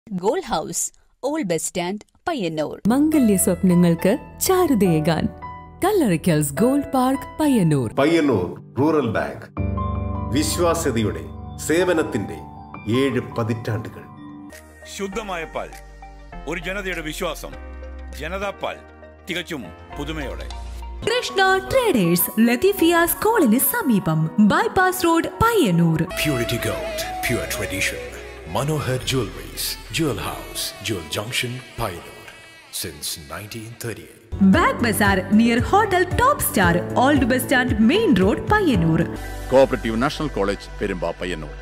Goal house old bus stand Payyanur മംഗല്യ സ്വപ്നങ്ങൾക്ക് ചാരുതയേകാൻ Kallarakkals gold park Payyanur Payyanur rural bank വിശ്വാസ്യതയുടെ സേവനത്തിന്റെ ഏഴ് പതിറ്റാണ്ടുകൾ ശുദ്ധമായ പാൽ ഒരു ജനതയുടെ വിശ്വാസം ജനതാ പാൽ തികച്ചും പുതുമയോടെ കൃഷ്ണ ട്രേഡേഴ്സ് ലത്തീഫിയ സ്കൂളിന് സമീപം bypass road Payyanur Purity Gold, pure tradition. Manohar Jewelries, Jewel House, Jewel Junction, Pioneer. Since 1938. Bag bazaar near hotel top star old bus stand main road Payyanur cooperative national college Perumba Payyanur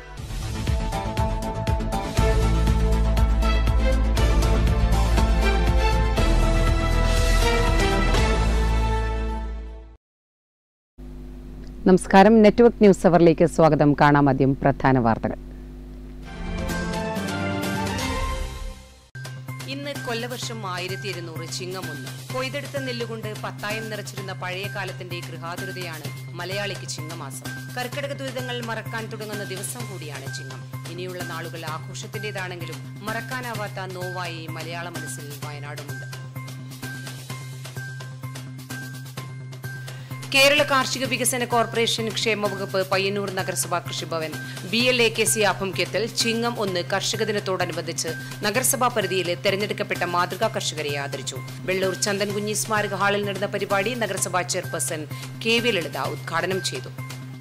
നമസ്കാരം നെറ്റ്വർക്ക് ന്യൂസ് അവറിലേക്ക് സ്വാഗതം കാണാം ആദ്യം പ്രധാന വാർത്തകൾ ഇന്ന് കൊല്ലവർഷം ആയിരത്തി ഇരുന്നൂറ് ചിങ്ങമൊന്ന് കൊയ്തെടുത്ത നെല്ലുകൊണ്ട് പത്തായം നിറച്ചിരുന്ന പഴയ കാലത്തിന്റെ ഗൃഹാതുരതയാണ് മലയാളിക്ക് ചിങ്ങമാസം കർക്കിടക ദുരിതങ്ങൾ മറക്കാൻ തുടങ്ങുന്ന ദിവസം കൂടിയാണ് ചിങ്ങം ഇനിയുള്ള നാളുകൾ ആഘോഷത്തിന്റേതാണെങ്കിലും മറക്കാനാവാത്ത നോവായി മലയാള മനസ്സിൽ വയനാടുമുണ്ട് കേരള കാർഷിക വികസന കോർപ്പറേഷൻ ക്ഷേമ വകുപ്പ് പയ്യന്നൂർ നഗരസഭാ കൃഷിഭവൻ B L A K C ആഭിമുഖ്യത്തിൽ ചിങ്ങം ഒന്ന് കർഷക ദിനത്തോടനുബന്ധിച്ച് നഗരസഭാ പരിധിയിലെ തെരഞ്ഞെടുക്കപ്പെട്ട മാതൃകാ കർഷകരെ ആദരിച്ചു വെള്ളൂർ ചന്ദൻകുഞ്ഞി സ്മാരക ഹാളിൽ നടന്ന പരിപാടി നഗരസഭാ ചെയർപേഴ്സൺ കെ വി ലളിത ഉദ്ഘാടനം ചെയ്തു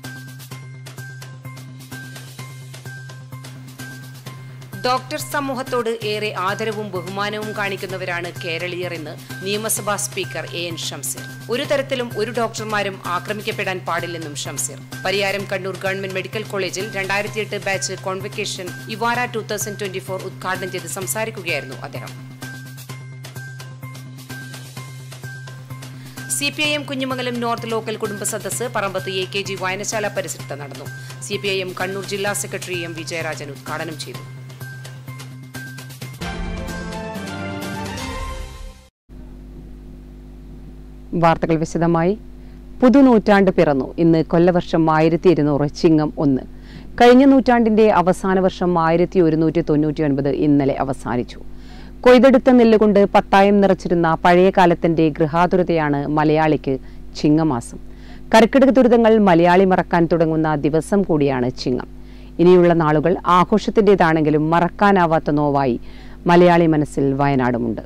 ഡോക്ടർ സമൂഹത്തോട് ഏറെ ആദരവും ബഹുമാനവും കാണിക്കുന്നവരാണ് കേരളീയർ എന്ന് നിയമസഭാ സ്പീക്കർ എ എൻ ഷംസീർ ഒരു തരത്തിലും ഒരു ഡോക്ടർമാരും ആക്രമിക്കപ്പെടാൻ പാടില്ലെന്നും ഷംസീർ പരിയാരം കണ്ണൂർ ഗവൺമെന്റ് മെഡിക്കൽ കോളേജിൽ രണ്ടായിരത്തി എട്ട് ബാച്ച് കോൺവെക്കേഷൻ ഇവാര ടൂ തൗസൻഡ് ട്വന്റി ഫോർ ഉദ്ഘാടനം ചെയ്ത് സംസാരിക്കുകയായിരുന്നു അദ്ദേഹം C P I M Kunhimangalam north local കുടുംബ സദസ്സ് പറമ്പത്ത് എ കെ ജി വായനശാല പരിസരത്ത് നടന്നു C P I M Kannur ജില്ലാ സെക്രട്ടറി എം വിജയരാജൻ ഉദ്ഘാടനം ചെയ്തു വാർത്തകൾ വിശദമായി പുതുനൂറ്റാണ്ട് പിറന്നു ഇന്ന് കൊല്ലവർഷം ആയിരത്തി ഇരുന്നൂറ് ചിങ്ങം ഒന്ന് കഴിഞ്ഞ നൂറ്റാണ്ടിന്റെ അവസാന വർഷം ആയിരത്തി ഒരുന്നൂറ്റി തൊണ്ണൂറ്റി ഒൻപത് ഇന്നലെ അവസാനിച്ചു കൊയ്തെടുത്ത നെല്ലുകൊണ്ട് പത്തായം നിറച്ചിരുന്ന പഴയ കാലത്തിന്റെ ഗൃഹാതുരതയാണ് മലയാളിക്ക് ചിങ്ങമാസം കർക്കിടക ദുരിതങ്ങൾ മലയാളി മറക്കാൻ തുടങ്ങുന്ന ദിവസം കൂടിയാണ് ചിങ്ങം ഇനിയുള്ള നാളുകൾ ആഘോഷത്തിൻ്റെതാണെങ്കിലും മറക്കാനാവാത്ത നോവായി മലയാളി മനസ്സിൽ വയനാടുമുണ്ട്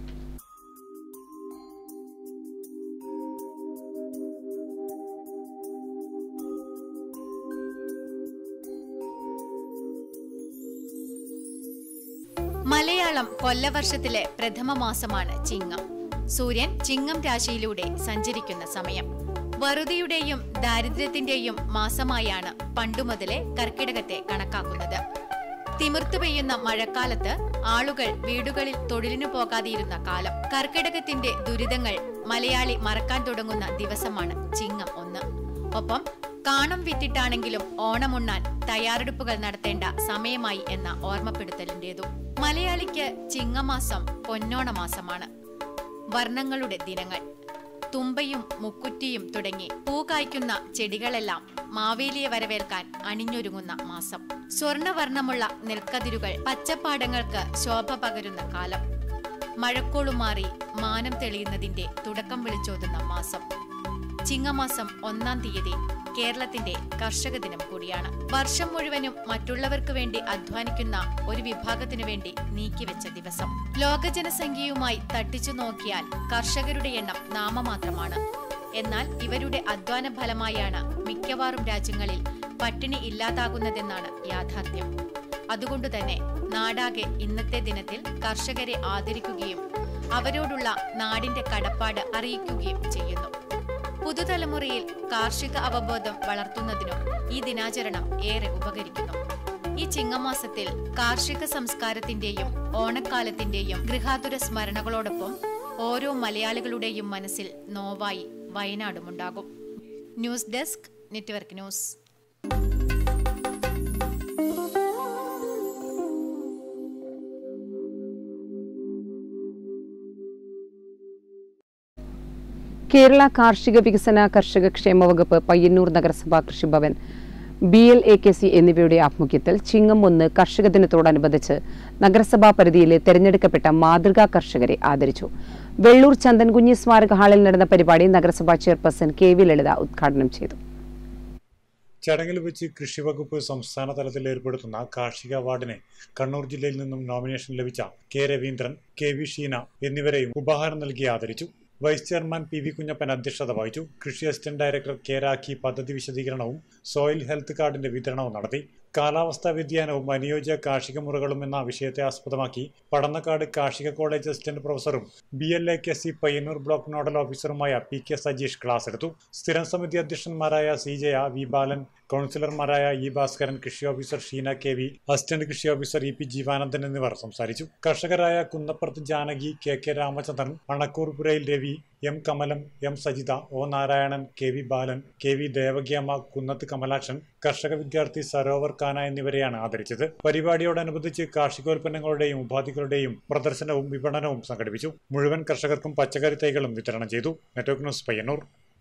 മലയാളം കൊല്ലവർഷത്തിലെ പ്രഥമ മാസമാണ് ചിങ്ങം സൂര്യൻ ചിങ്ങം രാശിയിലൂടെ സഞ്ചരിക്കുന്ന സമയം വറുതിയുടെയും ദാരിദ്ര്യത്തിന്റെയും മാസമായാണ് പണ്ടുമുതലേ കർക്കിടകത്തെ കണക്കാക്കുന്നത് തിമിർത്തു പെയ്യുന്ന മഴക്കാലത്ത് ആളുകൾ വീടുകളിൽ തൊഴിലിനു പോകാതെയിരുന്ന കാലം കർക്കിടകത്തിന്റെ ദുരിതങ്ങൾ മലയാളി മറക്കാൻ തുടങ്ങുന്ന ദിവസമാണ് ചിങ്ങം ഒന്ന് ഒപ്പം കാണം വിറ്റിട്ടാണെങ്കിലും ഓണമുണ്ണാൻ തയ്യാറെടുപ്പുകൾ നടത്തേണ്ട സമയമായി എന്ന ഓർമ്മപ്പെടുത്തലിന്റേതു മലയാളിക്ക് ചിങ്ങമാസം പൊന്നോണ മാസമാണ് വർണ്ണങ്ങളുടെ ദിനങ്ങൾ തുമ്പയും മുക്കുറ്റിയും തുടങ്ങി പൂ കായ്ക്കുന്ന ചെടികളെല്ലാം മാവേലിയെ വരവേൽക്കാൻ അണിഞ്ഞൊരുങ്ങുന്ന മാസം സ്വർണവർണ്ണമുള്ള നെൽക്കതിരുകൾ പച്ചപ്പാടങ്ങൾക്ക് ശോഭ പകരുന്ന കാലം മഴക്കോളു മാറി മാനം തെളിയുന്നതിന്റെ തുടക്കം വിളിച്ചോതുന്ന മാസം ചിങ്ങമാസം ഒന്നാം തീയതി കേരളത്തിന്റെ കർഷക ദിനം കൂടിയാണ് വർഷം മുഴുവനും മറ്റുള്ളവർക്ക് വേണ്ടി അധ്വാനിക്കുന്ന ഒരു വിഭാഗത്തിനു വേണ്ടി നീക്കിവെച്ച ദിവസം ലോക ജനസംഖ്യയുമായി തട്ടിച്ചു നോക്കിയാൽ കർഷകരുടെ എണ്ണം നാമമാത്രമാണ് എന്നാൽ ഇവരുടെ അധ്വാന ഫലമായാണ് മിക്കവാറും രാജ്യങ്ങളിൽ പട്ടിണി ഇല്ലാതാകുന്നതെന്നാണ് യാഥാർത്ഥ്യം അതുകൊണ്ടുതന്നെ നാടാകെ ഇന്നത്തെ ദിനത്തിൽ കർഷകരെ ആദരിക്കുകയും അവരോടുള്ള നാടിന്റെ കടപ്പാട് അറിയിക്കുകയും ചെയ്യുന്നു പുതുതലമുറയിൽ കാർഷിക അവബോധം വളർത്തുന്നതിനും ഈ ദിനാചരണം ഏറെ ഉപകരിക്കുന്നു ഈ ചിങ്ങമാസത്തിൽ കാർഷിക സംസ്കാരത്തിന്റെയും ഓണക്കാലത്തിന്റെയും ഗൃഹാതുര സ്മരണകളോടൊപ്പം ഓരോ മലയാളികളുടെയും മനസ്സിൽ നോവായി വയനാടുമുണ്ടാകും news desk network news Kerala കാർഷിക വികസന കർഷക ക്ഷേമ വകുപ്പ് പയ്യന്നൂർ നഗരസഭാ കൃഷിഭവൻ B L A K C എന്നിവയുടെ ആഭിമുഖ്യത്തിൽ ചിങ്ങം ഒന്ന് കർഷക ദിനത്തോടനുബന്ധിച്ച് നഗരസഭാ പരിധിയിലെ തെരഞ്ഞെടുക്കപ്പെട്ട മാതൃകാ കർഷകരെ ആദരിച്ചു വെള്ളൂർ ചന്ദൻകുഞ്ഞി സ്മാരക ഹാളിൽ നടന്ന പരിപാടി നഗരസഭാ ചെയർപേഴ്സൺ കെ വി ലളിത ഉദ്ഘാടനം ചെയ്തു ചടങ്ങിൽ വെച്ച് കൃഷിവകുപ്പ് സംസ്ഥാന തലത്തിൽ ഏർപ്പെടുത്തുന്ന കാർഷിക അവാർഡിന് കണ്ണൂർ ജില്ലയിൽ നിന്നും നോമിനേഷൻ ലഭിച്ച K Raveendran K V Sheena എന്നിവരെയും ഉപഹാരം നൽകി ആദരിച്ചു vice chairman P V Kunhappan അധ്യക്ഷത വഹിച്ചു കൃഷി അസിസ്റ്റന്റ് ഡയറക്ടർ കെ രാഖി പദ്ധതി വിശദീകരണവും സോയിൽ ഹെൽത്ത് കാർഡിന്റെ വിതരണവും നടത്തി കാലാവസ്ഥാ വ്യതിയാനവും അനുയോജ്യ കാർഷിക മുറകളും എന്ന വിഷയത്തെ ആസ്പദമാക്കി പടന്നക്കാട് കാർഷിക കോളേജ് അസിസ്റ്റന്റ് പ്രൊഫസറും B L A K C Payyanur block nodal ഓഫീസറുമായ പി കെ സജീഷ് ക്ലാസ് എടുത്തു സ്ഥിരം സമിതി അധ്യക്ഷന്മാരായ സി ജയ വി ബാലൻ കൗൺസിലർമാരായ ഇ ഭാസ്കരൻ കൃഷി officer Sheena K V assistant കൃഷി ഓഫീസർ ഇ പി ജീവാനന്ദൻ എന്നിവർ സംസാരിച്ചു കർഷകരായ കുന്നപ്പുറത്ത് ജാനകി കെ കെ രാമചന്ദ്രൻ അണക്കൂർപുരയിൽ Ravi M Kamalam M Sajitha O Narayanan K V Balan K V Devakiyamma Kunnath Kamalakshan കർഷക വിദ്യാർത്ഥി സരോവർ കാന എന്നിവരെയാണ് ആദരിച്ചത് പരിപാടിയോടനുബന്ധിച്ച് കാർഷികോൽപ്പന്നങ്ങളുടെയും ഉപാധികളുടെയും പ്രദർശനവും വിപണനവും സംഘടിപ്പിച്ചു മുഴുവൻ കർഷകർക്കും പച്ചക്കറി തൈകളും വിതരണം ചെയ്തു നെറ്റ്വർക്ക് ന്യൂസ് പയ്യന്നൂർ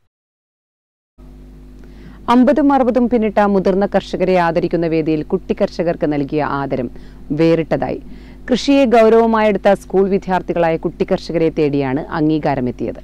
അമ്പതും അറുപതും പിന്നിട്ട മുതിർന്ന കർഷകരെ ആദരിക്കുന്ന വേദിയിൽ കുട്ടി കർഷകർക്ക് നൽകിയ ആദരം വേറിട്ടതായി കൃഷിയെ ഗൗരവമായെടുത്ത സ്കൂൾ വിദ്യാർത്ഥികളായ കുട്ടി കർഷകരെ തേടിയാണ് അംഗീകാരമെത്തിയത്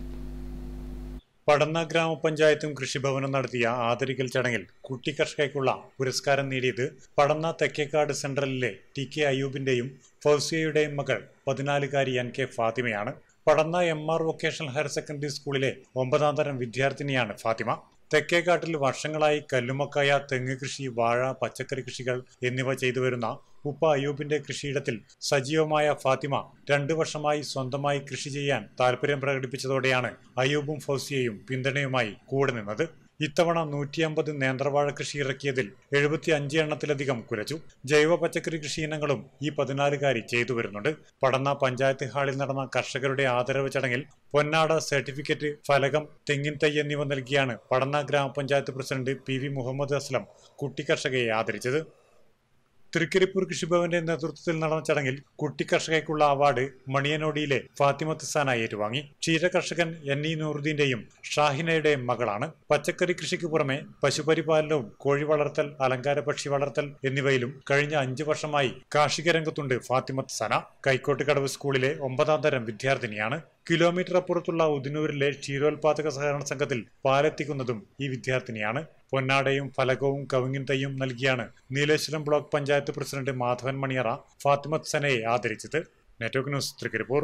പടന്ന ഗ്രാമപഞ്ചായത്തും കൃഷിഭവനും നടത്തിയ ആദരിക്കൽ ചടങ്ങിൽ കുട്ടി കർഷകയ്ക്കുള്ള പുരസ്കാരം നേടിയത് പടന്ന തെക്കേക്കാട് സെൻട്രലിലെ ടി കെ അയ്യൂബിന്റെയും ഫൗസിയയുടെയും മകൾ പതിനാലുകാരി എൻ കെ ഫാത്തിമയാണ് Padanna M R vocational higher secondary സ്കൂളിലെ ഒമ്പതാം തരം വിദ്യാർത്ഥിനിയാണ് ഫാത്തിമ തെക്കേക്കാട്ടിൽ വർഷങ്ങളായി കല്ലുമക്കായ തെങ്ങ് കൃഷി വാഴ പച്ചക്കറി കൃഷികൾ എന്നിവ ചെയ്തു വരുന്ന ഉപ്പ അയ്യൂബിന്റെ കൃഷിയിടത്തിൽ സജീവമായ ഫാത്തിമ രണ്ടു വർഷമായി സ്വന്തമായി കൃഷി ചെയ്യാൻ താല്പര്യം പ്രകടിപ്പിച്ചതോടെയാണ് അയ്യൂബും ഫൗസിയയും പിന്തുണയുമായി കൂടെ നിന്നത് ഇത്തവണ നൂറ്റി അമ്പത് നേന്ത്രവാഴ കൃഷി ഇറക്കിയതിൽ എഴുപത്തി അഞ്ച് എണ്ണത്തിലധികം കുലച്ചു ജൈവ പച്ചക്കറി കൃഷി ഇനങ്ങളും ഈ പതിനാലുകാരി ചെയ്തു വരുന്നുണ്ട് പടന്ന പഞ്ചായത്ത് ഹാളിൽ നടന്ന കർഷകരുടെ ആദരവ് ചടങ്ങിൽ പൊന്നാട സർട്ടിഫിക്കറ്റ് ഫലകം തെങ്ങിൻ തൈ എന്നിവ നൽകിയാണ് പടന്ന ഗ്രാമപഞ്ചായത്ത് president P V Muhammad Aslam കുട്ടി കർഷകയെ ആദരിച്ചത് തൃക്കരിപ്പൂർ കൃഷിഭവന്റെ നേതൃത്വത്തിൽ നടന്ന ചടങ്ങിൽ കുട്ടി കർഷകയ്ക്കുള്ള അവാർഡ് മണിയനോടിയിലെ ഫാത്തിമത്ത് സാന ഏറ്റുവാങ്ങി ക്ഷീര കർഷകൻ എൻ ഇ നൂറുദ്ദീന്റെയും ഷാഹിനയുടെയും മകളാണ് പച്ചക്കറി കൃഷിക്ക് പുറമെ പശുപരിപാലനവും കോഴി വളർത്തൽ അലങ്കാര പക്ഷി വളർത്തൽ എന്നിവയിലും കഴിഞ്ഞ അഞ്ചു വർഷമായി കാർഷിക രംഗത്തുണ്ട് ഫാത്തിമത്ത് സന കൈക്കോട്ടുകടവ് സ്കൂളിലെ ഒമ്പതാം തരം വിദ്യാർത്ഥിനിയാണ് കിലോമീറ്റർ അപ്പുറത്തുള്ള ഉദിനൂരിലെ ക്ഷീരോത്പാദക സഹകരണ സംഘത്തിൽ പാലെത്തിക്കുന്നതും ഈ വിദ്യാർത്ഥിനിയാണ് പൊന്നാടയും ഫലകവും കവുങ്ങിൻ തൈയും നൽകിയാണ് നീലേശ്വരം ബ്ലോക്ക് പഞ്ചായത്ത് പ്രസിഡന്റ് മാധവൻ മണിയറ ഫാത്തിമത്ത് സനയെ ആദരിച്ചത് നെറ്റ്വർക്ക് ന്യൂസ് തൃക്കരിപ്പൂർ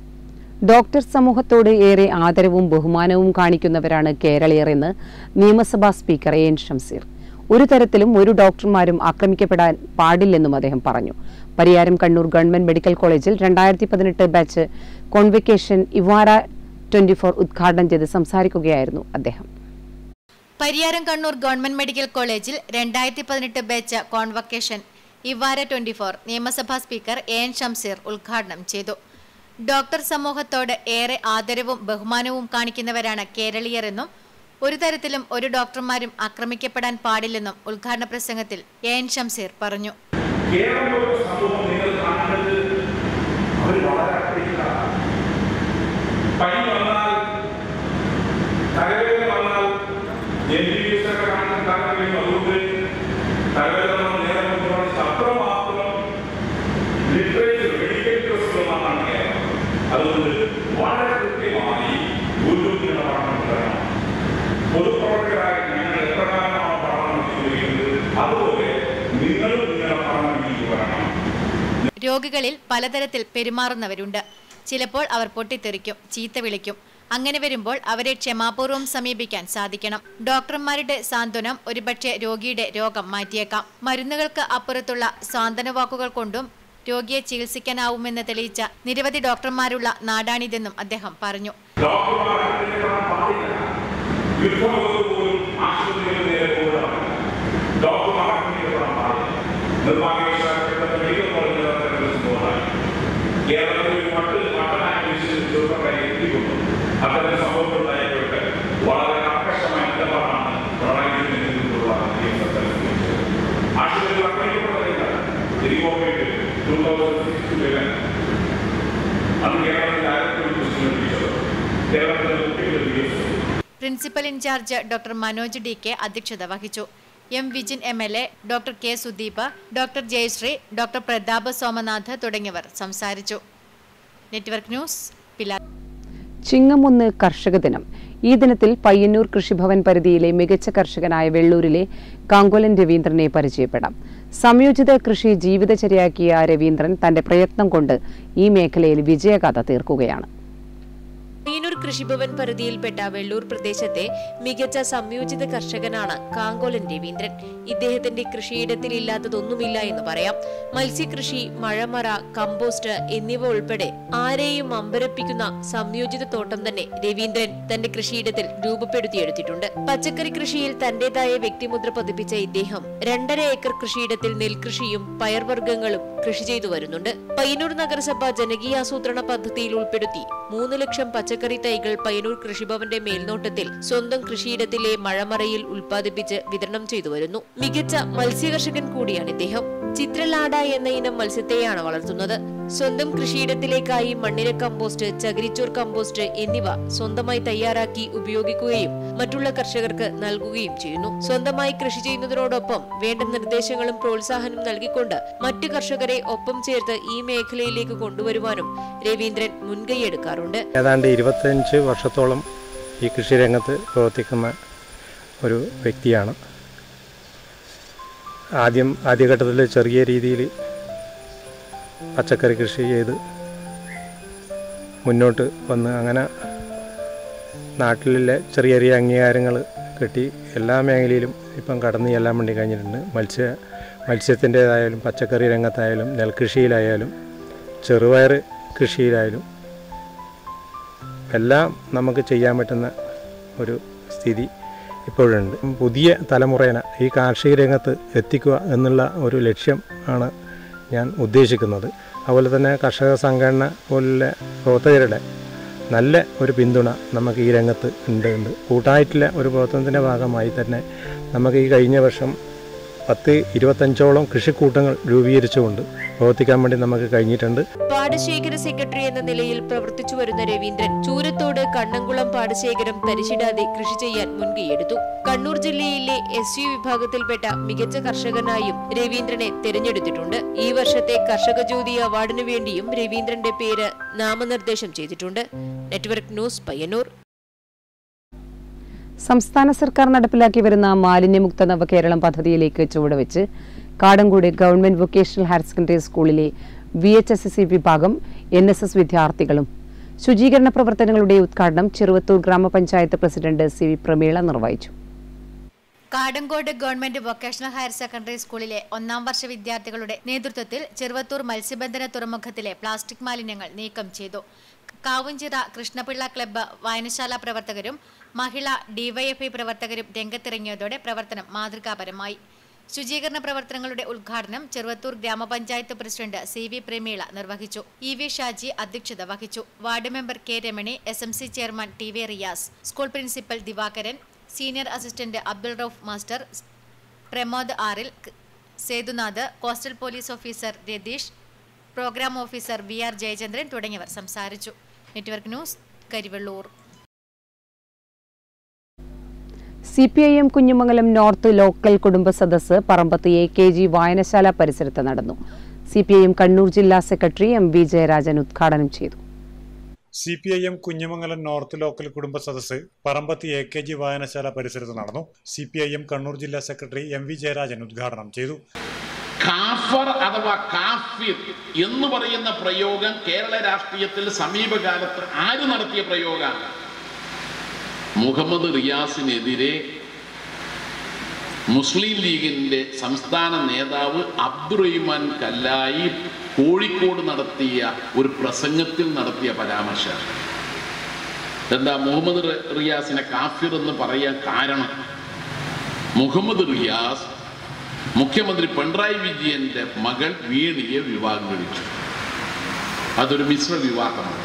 ഡോക്ടർ സമൂഹത്തോട് ഏറെ ആദരവും ബഹുമാനവും കാണിക്കുന്നവരാണ് കേരളീയർ എന്ന് നിയമസഭാ സ്പീക്കർ എ എൻ ഷംസീർ ഒരു തരത്തിലും ഒരു ഡോക്ടർമാരും ആക്രമിക്കപ്പെടാൻ പാടില്ലെന്നും അദ്ദേഹം പറഞ്ഞു പരിയാരം കണ്ണൂർ ഗവൺമെന്റ് മെഡിക്കൽ കോളേജിൽ രണ്ടായിരത്തി പതിനെട്ട് ബാച്ച് കോൺവെക്കേഷൻ ഇവാര ട്വന്റി ഫോർ ഉദ്ഘാടനം ചെയ്ത് സംസാരിക്കുകയായിരുന്നു അദ്ദേഹം പരിയാരം കണ്ണൂർ ഗവൺമെന്റ് മെഡിക്കൽ കോളേജിൽ രണ്ടായിരത്തി പതിനെട്ട് ബാച്ച് കോൺവക്കേഷൻ ഇവാര ട്വന്റി ഫോർ നിയമസഭാ സ്പീക്കർ എ എൻ ഷംസീർ ഉദ്ഘാടനം ചെയ്തു ഡോക്ടർ സമൂഹത്തോട് ഏറെ ആദരവും ബഹുമാനവും കാണിക്കുന്നവരാണ് കേരളീയർ എന്നും ഒരു തരത്തിലും ഒരു ഡോക്ടർമാരും ആക്രമിക്കപ്പെടാൻ പാടില്ലെന്നും ഉദ്ഘാടന പ്രസംഗത്തിൽ എ എൻ ഷംസീർ പറഞ്ഞു കേരളത്തിലുള്ള സമൂഹം നിങ്ങൾ കാണേണ്ടത് അവർ വളരെ അപ്രീതരാണ് പനി വന്നാൽ തലവേദന വന്നാൽ എം ബി ബി എസ് ഒക്കെ കാണാൻ താല്പര്യം അതുകൊണ്ട് തലവേദന നേരം കൊണ്ടുപോകണം അത്രമാത്രം ലിറ്ററേച്ചർ മെഡിക്കൽ പ്രശ്നമാണ് കേരളം അതുകൊണ്ട് വളരെ കൃത്യമായി ഗുരുവിന്റെ പഠനം തുടരണം പൊതുപ്രവർത്തകരായ ഞങ്ങൾ എപ്രകാരമാണ് പഠനം ചെയ്യുന്നത് അതുപോലെ നിങ്ങളും നിങ്ങളുടെ പഠനം എനിക്ക് വരണം രോഗികളിൽ പലതരത്തിൽ പെരുമാറുന്നവരുണ്ട് ചിലപ്പോൾ അവർ പൊട്ടിത്തെറിക്കും ചീത്ത വിളിക്കും അങ്ങനെ വരുമ്പോൾ അവരെ ക്ഷമാപൂർവ്വം സമീപിക്കാൻ സാധിക്കണം ഡോക്ടർമാരുടെ സാന്ത്വനം ഒരുപക്ഷെ രോഗിയുടെ രോഗം മാറ്റിയേക്കാം മരുന്നുകൾക്ക് അപ്പുറത്തുള്ള സാന്ത്വന വാക്കുകൾ കൊണ്ടും രോഗിയെ ചികിത്സിക്കാനാവുമെന്ന് തെളിയിച്ച നിരവധി ഡോക്ടർമാരുള്ള നാടാണിതെന്നും അദ്ദേഹം പറഞ്ഞു ഡോക്ടർമാർ ആക്രമിക്കപ്പെടാൻ പാടില്ല യുദ്ധമുഖത്ത് പോലും ആശുപത്രികൾ നേരെ പോകാം ഡോക്ടർമാർ ആക്രമിക്കപ്പെടാൻ പാടില്ല നിർഭാഗ്യവശാൽ മെഡിക്കൽ കോളേജിൽ അത്തരം സംഭവമായി കേരളത്തിൽ ഒരു മട്ട് മട്ടനായ ചെറുപ്പക്കാരെ എത്തിക്കുന്നു അത്തരം സംഭവങ്ങൾ ഉണ്ടായപ്പോഴൊക്കെ വളരെ കർക്കശമായ നിലപാടാണ് പിണറായി വിജയന്റെ നേതൃത്വത്തിലുള്ള ആശുപത്രികൾ ആക്രമിക്കപ്പെട്ടതില്ല തിരികോട്ട് ടൂ തൗസൻഡ് സിക്സ് അന്ന് കേരളത്തിൽ ആയിരത്തി ഒരു ക്വസ്റ്റ്യൻ ലഭിച്ചത് കേരളത്തിലെ കുട്ടികൾ ലഭിച്ചത് principal in charge doctor Manoj D K അധ്യക്ഷത വഹിച്ചു M Vijin M L A doctor K Sudeep doctor Jayasree doctor Prathap Somanath തുടങ്ങിയവർ സംസാരിച്ചു നെറ്റ്വർക്ക് ന്യൂസ് പിലാ ചിങ്ങമൊന്ന് കർഷക ദിനം ഈ ദിനത്തിൽ പയ്യന്നൂർ കൃഷിഭവൻ പരിധിയിലെ മികച്ച കർഷകനായ വെള്ളൂരിലെ കാങ്കോലൻ രവീന്ദ്രനെ പരിചയപ്പെടാം സംയോജിത കൃഷി ജീവിതചര്യയാക്കിയ രവീന്ദ്രൻ തന്റെ പ്രയത്നം കൊണ്ട് ഈ മേഖലയിൽ വിജയഗാഥ തീർക്കുകയാണ് പയ്യന്നൂർ കൃഷിഭവൻ പരിധിയിൽപ്പെട്ട വെള്ളൂർ പ്രദേശത്തെ മികച്ച സംയോജിത കർഷകനാണ് കാങ്കോലൻ രവീന്ദ്രൻ ഇദ്ദേഹത്തിന്റെ കൃഷിയിടത്തിൽ ഇല്ലാത്തതൊന്നുമില്ല എന്ന് പറയാം മത്സ്യകൃഷി മഴമറ കമ്പോസ്റ്റ് എന്നിവ ഉൾപ്പെടെ ആരെയും അമ്പരപ്പിക്കുന്ന സംയോജിത തോട്ടം തന്നെ രവീന്ദ്രൻ തന്റെ കൃഷിയിടത്തിൽ രൂപപ്പെടുത്തിയെടുത്തിട്ടുണ്ട് പച്ചക്കറി കൃഷിയിൽ തന്റേതായ വ്യക്തിമുദ്ര പതിപ്പിച്ച ഇദ്ദേഹം രണ്ടര ഏക്കർ കൃഷിയിടത്തിൽ നെൽകൃഷിയും പയർവർഗ്ഗങ്ങളും കൃഷി ചെയ്തു വരുന്നുണ്ട് പയ്യന്നൂർ നഗരസഭ ജനകീയാസൂത്രണ പദ്ധതിയിൽ ഉൾപ്പെടുത്തി മൂന്ന് ലക്ഷം പച്ചക്കറി തൈകൾ പയ്യന്നൂർ കൃഷിഭവന്റെ മേൽനോട്ടത്തിൽ സ്വന്തം കൃഷിയിടത്തിലെ മഴമറയിൽ ഉൽപ്പാദിപ്പിച്ച് വിതരണം ചെയ്തു വരുന്നു മികച്ച മത്സ്യകർഷകൻ കൂടിയാണ് ഇദ്ദേഹം ചിത്രലാട എന്ന ഇനം മത്സ്യത്തെയാണ് വളർത്തുന്നത് സ്വന്തം കൃഷിയിടത്തിലേക്കായി മണ്ണിര കമ്പോസ്റ്റ് ചകിരിച്ചോർ കമ്പോസ്റ്റ് എന്നിവ സ്വന്തമായി തയ്യാറാക്കി ഉപയോഗിക്കുകയും മറ്റുള്ള കർഷകർക്ക് നൽകുകയും ചെയ്യുന്നു സ്വന്തമായി കൃഷി ചെയ്യുന്നതിനോടൊപ്പം വേണ്ട നിർദ്ദേശങ്ങളും പ്രോത്സാഹനം നൽകിക്കൊണ്ട് മറ്റു കർഷകരെ ഒപ്പം ചേർത്ത് ഈ മേഖലയിലേക്ക് കൊണ്ടുവരുവാനും രവീന്ദ്രൻ മുൻകൈയെടുക്കാറുണ്ട് ഏതാണ്ട് ഇരുപത്തഞ്ച് വർഷത്തോളം ഈ കൃഷി രംഗത്ത് പ്രവർത്തിക്കുന്ന ഒരു വ്യക്തിയാണ് ആദ്യം ആദ്യഘട്ടത്തിൽ ചെറിയ രീതിയിൽ പച്ചക്കറി കൃഷി ചെയ്ത് മുന്നോട്ട് വന്ന് അങ്ങനെ നാട്ടിലെ ചെറിയ ചെറിയ അംഗീകാരങ്ങൾ കിട്ടി എല്ലാ മേഖലയിലും ഇപ്പം കടന്നു ചെല്ലാൻ വേണ്ടി കഴിഞ്ഞിട്ടുണ്ട് മത്സ്യ മത്സ്യത്തിൻ്റേതായാലും പച്ചക്കറി രംഗത്തായാലും നെൽകൃഷിയിലായാലും ചെറുപയർ കൃഷിയിലായാലും എല്ലാം നമുക്ക് ചെയ്യാൻ പറ്റുന്ന ഒരു സ്ഥിതി ഇപ്പോഴുണ്ട് പുതിയ തലമുറേനെ ഈ കാർഷിക രംഗത്ത് എത്തിക്കുക എന്നുള്ള ഒരു ലക്ഷ്യം ആണ് ഞാൻ ഉദ്ദേശിക്കുന്നത് അതുപോലെ തന്നെ കർഷക സംഘടന പോലുള്ള പ്രവർത്തകരുടെ നല്ല ഒരു പിന്തുണ നമുക്ക് ഈ രംഗത്ത് ഉണ്ട് ഉണ്ട് കൂട്ടായിട്ടുള്ള ഒരു പ്രവർത്തനത്തിൻ്റെ ഭാഗമായി തന്നെ നമുക്ക് ഈ കഴിഞ്ഞ വർഷം പത്ത് ഇരുപത്തഞ്ചോളം കൃഷിക്കൂട്ടങ്ങൾ രൂപീകരിച്ചുകൊണ്ട് പ്രവർത്തിക്കാൻ വേണ്ടി നമുക്ക് കഴിഞ്ഞിട്ടുണ്ട് പാടശേഖര സെക്രട്ടറി എന്ന നിലയിൽ പ്രവർത്തിച്ചു വരുന്ന രവീന്ദ്രൻ ചൂരത്തോട് കണ്ണംകുളം പാടശേഖരം തരിശിടാതെ കൃഷി ചെയ്യാൻ മുൻകൈയെടുത്തു കണ്ണൂർ ജില്ലയിലെ എസ് യു വിഭാഗത്തിൽപ്പെട്ട മികച്ച കർഷകനായും രവീന്ദ്രനെ തിരഞ്ഞെടുത്തിട്ടുണ്ട് ഈ വർഷത്തെ കർഷക ജ്യോതി അവാർഡിനു വേണ്ടിയും രവീന്ദ്രന്റെ പേര് നാമനിർദ്ദേശം ചെയ്തിട്ടുണ്ട് നെറ്റ്വർക്ക് ന്യൂസ് പയ്യന്നൂർ സംസ്ഥാന സർക്കാർ നടപ്പിലാക്കി വരുന്ന മാലിന്യമുക്ത നവകേരളം പദ്ധതിയിലേക്ക് ചുവടുവെച്ച് Kadankode government vocational higher secondary സ്കൂളിലെ V H S S C വിഭാഗം എൻ എസ് എസ് വിദ്യാർത്ഥികളും ശുചീകരണ പ്രവർത്തനങ്ങളുടെ ഉദ്ഘാടനം ചെറുവത്തൂർ ഗ്രാമപഞ്ചായത്ത് പ്രസിഡന്റ് സി വി പ്രമീള നിർവഹിച്ചു Kadankode government vocational higher secondary സ്കൂളിലെ ഒന്നാം വർഷ വിദ്യാർത്ഥികളുടെ നേതൃത്വത്തിൽ ചെറുവത്തൂർ മത്സ്യബന്ധന തുറമുഖത്തിലെ പ്ലാസ്റ്റിക് മാലിന്യങ്ങൾ നീക്കം ചെയ്തു കാവുംചിറ കൃഷ്ണപിള്ള ക്ലബ്ബ് വായനശാല പ്രവർത്തകരും മഹിള ഡിവൈഎഫ്ഐ പ്രവർത്തകരും രംഗത്തിറങ്ങിയതോടെ പ്രവർത്തനം മാതൃകാപരമായി ശുചീകരണ പ്രവർത്തനങ്ങളുടെ ഉദ്ഘാടനം ചെറുവത്തൂർ ഗ്രാമപഞ്ചായത്ത് പ്രസിഡന്റ് സി വി പ്രമീള നിർവഹിച്ചു ഇ വി ഷാജി അധ്യക്ഷത വഹിച്ചു ward member K Ramani S M C chairman T V Riyas school principal Divakaran senior assistant Abdul Rauf master Pramod ആറിൽ Sethunath coastal police officer Ratheesh programme officer V R Jayachandran തുടങ്ങിയവർ സംസാരിച്ചു network news Karivellur C P I M Kunhimangalam north local കുടുംബ സദസ്സ് Parambath A K G വായനശാല പരിസരത്ത് നടന്നു C P I M Kannur ജില്ലാ secretary M V Jayarajan ഉദ്ഘാടനം ചെയ്തു C P I M Kunhimangalam north local കുടുംബ സദസ്സ് പറമ്പത്ത് എ കെ ജി വായനശാല പരിസരത്ത് നടന്നു C P I M Kannur ജില്ലാ സെക്രട്ടറി എം വി ജയരാജൻ ഉദ്ഘാടനം ചെയ്തു കാഫർ അഥവാ കാഫിർ എന്ന് പറയുന്ന പ്രയോഗം കേരള രാഷ്ട്രീയത്തിൽ സമീപകാലത്ത് ആര് നടത്തിയ പ്രയോഗമാണ് മുഹമ്മദ് റിയാസിനെതിരെ മുസ്ലിം ലീഗിന്റെ സംസ്ഥാന നേതാവ് അബ്ദുറഹിമാൻ കല്ലായി കോഴിക്കോട് നടത്തിയ ഒരു പ്രസംഗത്തിൽ നടത്തിയ പരാമർശം എന്താ മുഹമ്മദ് റി- റിയാസിനെ കാഫിർ എന്ന് പറയാൻ കാരണം മുഹമ്മദ് റിയാസ് മുഖ്യമന്ത്രി പിണറായി വിജയന്റെ മകൾ വീണിയെ വിവാഹം കഴിച്ചു അതൊരു മിശ്ര വിവാഹമാണ്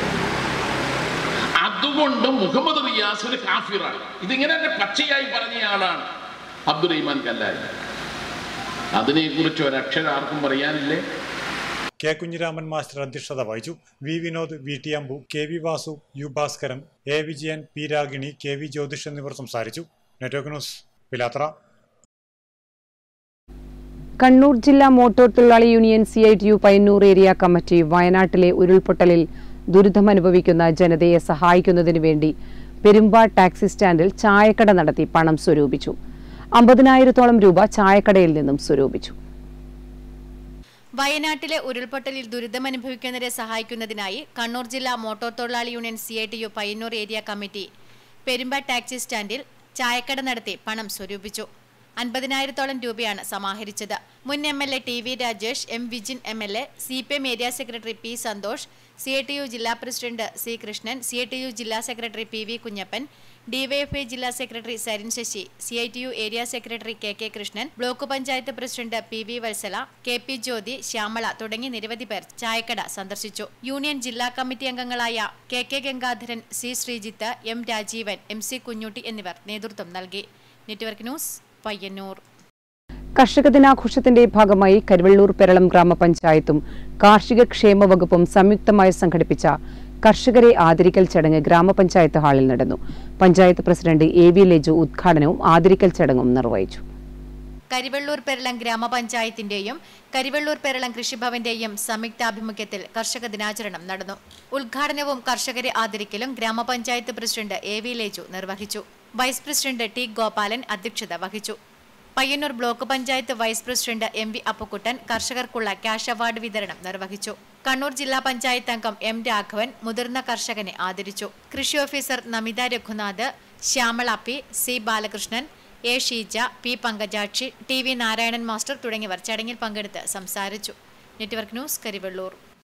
അതുകൊണ്ട് മുഹമ്മദ് റിയാസ് ഒരു കാഫിറാണ് ഇതിങ്ങനെ തന്നെ പച്ചയായി പറഞ്ഞ ആളാണ് അബ്ദുറഹിമാൻ കല്ലാരി അതിനെക്കുറിച്ച് ഒരക്ഷരം ആർക്കും പറയാനില്ലേ കെ കുഞ്ഞിരാമൻ മാസ്റ്റർ അധ്യക്ഷത വഹിച്ചു V Vinod V T Ambu K V Vasu U Bhaskaran A Vijayan P Ragini K V Jyothish എന്നിവർ സംസാരിച്ചു നെറ്റ്വർക്ക് ന്യൂസ് പിലാത്ര കണ്ണൂർ ജില്ലാ മോട്ടോർ തൊഴിലാളി union C I T U Payyanur area committee വയനാട്ടിലെ ഉരുൾപൊട്ടലിൽ ദുരിതമനുഭവിക്കുന്ന ജനതയെ സഹായിക്കുന്നതിനു വേണ്ടി പെരുമ്പ ടാക്സി സ്റ്റാൻഡിൽ ചായക്കട നടത്തി പണം സ്വരൂപിച്ചു അമ്പതിനായിരത്തോളം രൂപ ചായക്കടയിൽ നിന്നും സ്വരൂപിച്ചു വയനാട്ടിലെ ഉരുൾപൊട്ടലിൽ ദുരിതമനുഭവിക്കുന്നവരെ സഹായിക്കുന്നതിനായി കണ്ണൂർ ജില്ലാ മോട്ടോർ തൊഴിലാളി union C I T U Payyanur area committee Perumba taxi സ്റ്റാൻഡിൽ ചായക്കട നടത്തി പണം സ്വരൂപിച്ചു അൻപതിനായിരത്തോളം രൂപയാണ് സമാഹരിച്ചത് മുൻ M L A T V Rajesh M Vijin M L A C P M area secretary P Santhosh C I T U ജില്ലാ president C Krishnan C I T U ജില്ലാ secretary P V Kunhappan DYFI ജില്ലാ secretary Sarin Sasi C I T U area secretary K K Krishnan block panchayat president P V Vatsala K P Jyothi Shyamala തുടങ്ങി നിരവധി പേർ ചായക്കട സന്ദർശിച്ചു union ജില്ലാ കമ്മിറ്റി അംഗങ്ങളായ K K Gangadharan C Sreejith M Rajeevan M C Kunhutty എന്നിവർ നേതൃത്വം നൽകി നെറ്റ്വർക്ക് ന്യൂസ് പയ്യന്നൂർ കർഷക ദിനാഘോഷത്തിന്റെ ഭാഗമായി കരുവള്ളൂർ പെരളം ഗ്രാമപഞ്ചായത്തും കാർഷിക ക്ഷേമ വകുപ്പും സംയുക്തമായി സംഘടിപ്പിച്ച കർഷകരെ ആദരിക്കൽ ചടങ്ങ് ഗ്രാമപഞ്ചായത്ത് ഹാളിൽ നടന്നു panchayat president A V Leju ഉദ്ഘാടനവും ആദരിക്കൽ ചടങ്ങും നിർവഹിച്ചു കരിവെള്ളൂർ പെരളം ഗ്രാമപഞ്ചായത്തിന്റെയും കരിവെള്ളൂർ പെരളം കൃഷിഭവന്റെയും സംയുക്താഭിമുഖ്യത്തിൽ കർഷക ദിനാചരണം നടന്നു ഉദ്ഘാടനവും കർഷകരെ ആദരിക്കലും ഗ്രാമപഞ്ചായത്ത് പ്രസിഡന്റ് എ വി ലേജു നിർവഹിച്ചു വൈസ് പ്രസിഡന്റ് ടി ഗോപാലൻ അധ്യക്ഷത വഹിച്ചു Payyanur block panchayat vice president M V Appukuttan കർഷകർക്കുള്ള ക്യാഷ് അവാർഡ് വിതരണം നിർവഹിച്ചു കണ്ണൂർ ജില്ലാ പഞ്ചായത്ത് അംഗം എം രാഘവൻ മുതിർന്ന കർഷകനെ ആദരിച്ചു കൃഷി officer Namitha Raghunath Shyamala P C Balakrishnan A Sheeja P Pankajakshi T V Narayanan master തുടങ്ങിയവർ ചടങ്ങിൽ പങ്കെടുത്ത് സംസാരിച്ചു network news Karivellur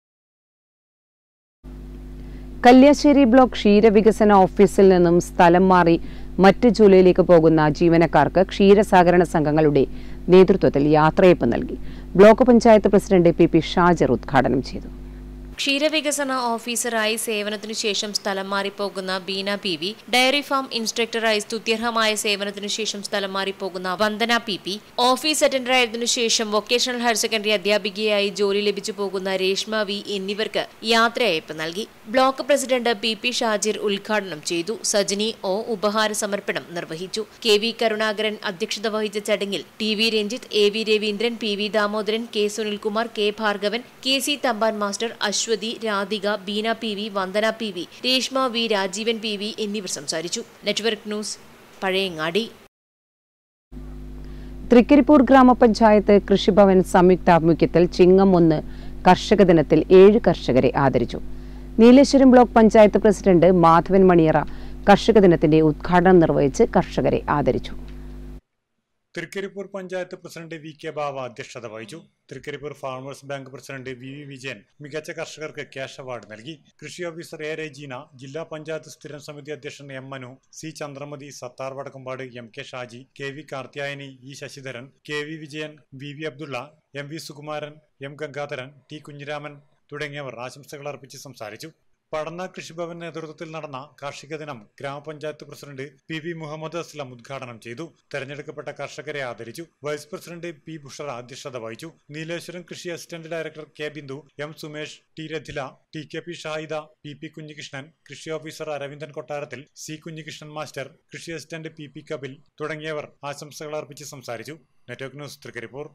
Kalliasseri block ക്ഷീരവികസന ഓഫീസിൽ നിന്നും സ്ഥലം മാറി മറ്റ് ജോലിയിലേക്ക് പോകുന്ന ജീവനക്കാർക്ക് ക്ഷീരസഹകരണ സംഘങ്ങളുടെ നേതൃത്വത്തിൽ യാത്രയപ്പ് നൽകി block panchayat president P P Shajar ഉദ്ഘാടനം ചെയ്തു ക്ഷീരവികസന ഓഫീസറായി സേവനത്തിനു ശേഷം സ്ഥലം മാറിപ്പോകുന്ന Beena P V dairy farm ഇൻസ്ട്രക്ടറായി സ്തുത്യർഹമായ സേവനത്തിനു ശേഷം സ്ഥലം മാറിപ്പോകുന്ന വന്ദന പി പി ഓഫീസ് അറ്റൻഡറായതിനു ശേഷം വൊക്കേഷണൽ ഹയർ സെക്കൻഡറി അധ്യാപികയായി ജോലി ലഭിച്ചു പോകുന്ന രേഷ്മ വി എന്നിവർക്ക് യാത്രയയപ്പ് നൽകി block president P P Shajir ഉദ്ഘാടനം ചെയ്തു സജിനി ഒ ഉപഹാര സമർപ്പണം നിർവഹിച്ചു കെ വി കരുണാകരൻ അധ്യക്ഷത വഹിച്ച ചടങ്ങിൽ T V Ranjith A V Raveendran P V Damodaran K Sunilkumar K Bhargavan K C Thampan master Aswathy Radhika Beena P V Vandana P V Reshma V Rajeevan P V എന്നിവർ സംസാരിച്ചു നെറ്റ്വർക്ക് ന്യൂസ് പഴയങ്ങാടി തൃക്കരിപ്പൂർ ഗ്രാമപഞ്ചായത്ത് കൃഷിഭവൻ സംയുക്താഭിമുഖ്യത്തിൽ ചിങ്ങം ഒന്ന് കർഷക ദിനത്തിൽ ഏഴ് കർഷകരെ ആദരിച്ചു നീലേശ്വരം ബ്ലോക്ക് പഞ്ചായത്ത് പ്രസിഡന്റ് മാധവൻ മണിയറ കർഷക ദിനത്തിന്റെ ഉദ്ഘാടനം നിർവഹിച്ച് കർഷകരെ ആദരിച്ചു Thrikaripur panchayat president V K Bava അധ്യക്ഷത വഹിച്ചു Thrikaripur farmers bank president V V Vijayan മികച്ച കർഷകർക്ക് ക്യാഷ് അവാർഡ് നൽകി കൃഷി ഓഫീസർ എ രജീന ജില്ലാ പഞ്ചായത്ത് സ്ഥിരം സമിതി അധ്യക്ഷൻ M Manu C Chandramathi Sathar Vadakkambad M K Shaji K V Karthyayani E Sasidharan K V Vijayan V V Abdulla M V Sukumaran M Gangadharan T Kunhiraman തുടങ്ങിയവർ ആശംസകൾ അർപ്പിച്ച് സംസാരിച്ചു പടന്ന കൃഷിഭവൻ നേതൃത്വത്തിൽ നടന്ന കാർഷിക ദിനം ഗ്രാമപഞ്ചായത്ത് president P V Muhammad Aslam ഉദ്ഘാടനം ചെയ്തു തെരഞ്ഞെടുക്കപ്പെട്ട കർഷകരെ ആദരിച്ചു വൈസ് പ്രസിഡന്റ് പി ബുഷറ അധ്യക്ഷത വഹിച്ചു നീലേശ്വരം കൃഷി assistant director K Bindu M Sumesh T Rathila T K P Shahida P P Kunhikrishnan കൃഷി ഓഫീസർ അരവിന്ദൻ കൊട്ടാരത്തിൽ സി കുഞ്ഞികൃഷ്ണൻ മാസ്റ്റർ കൃഷി അസിസ്റ്റന്റ് പി പി കപിൽ തുടങ്ങിയവർ ആശംസകൾ അർപ്പിച്ച് സംസാരിച്ചു നെറ്റ്വർക്ക് ന്യൂസ് തൃക്കരിപ്പൂർ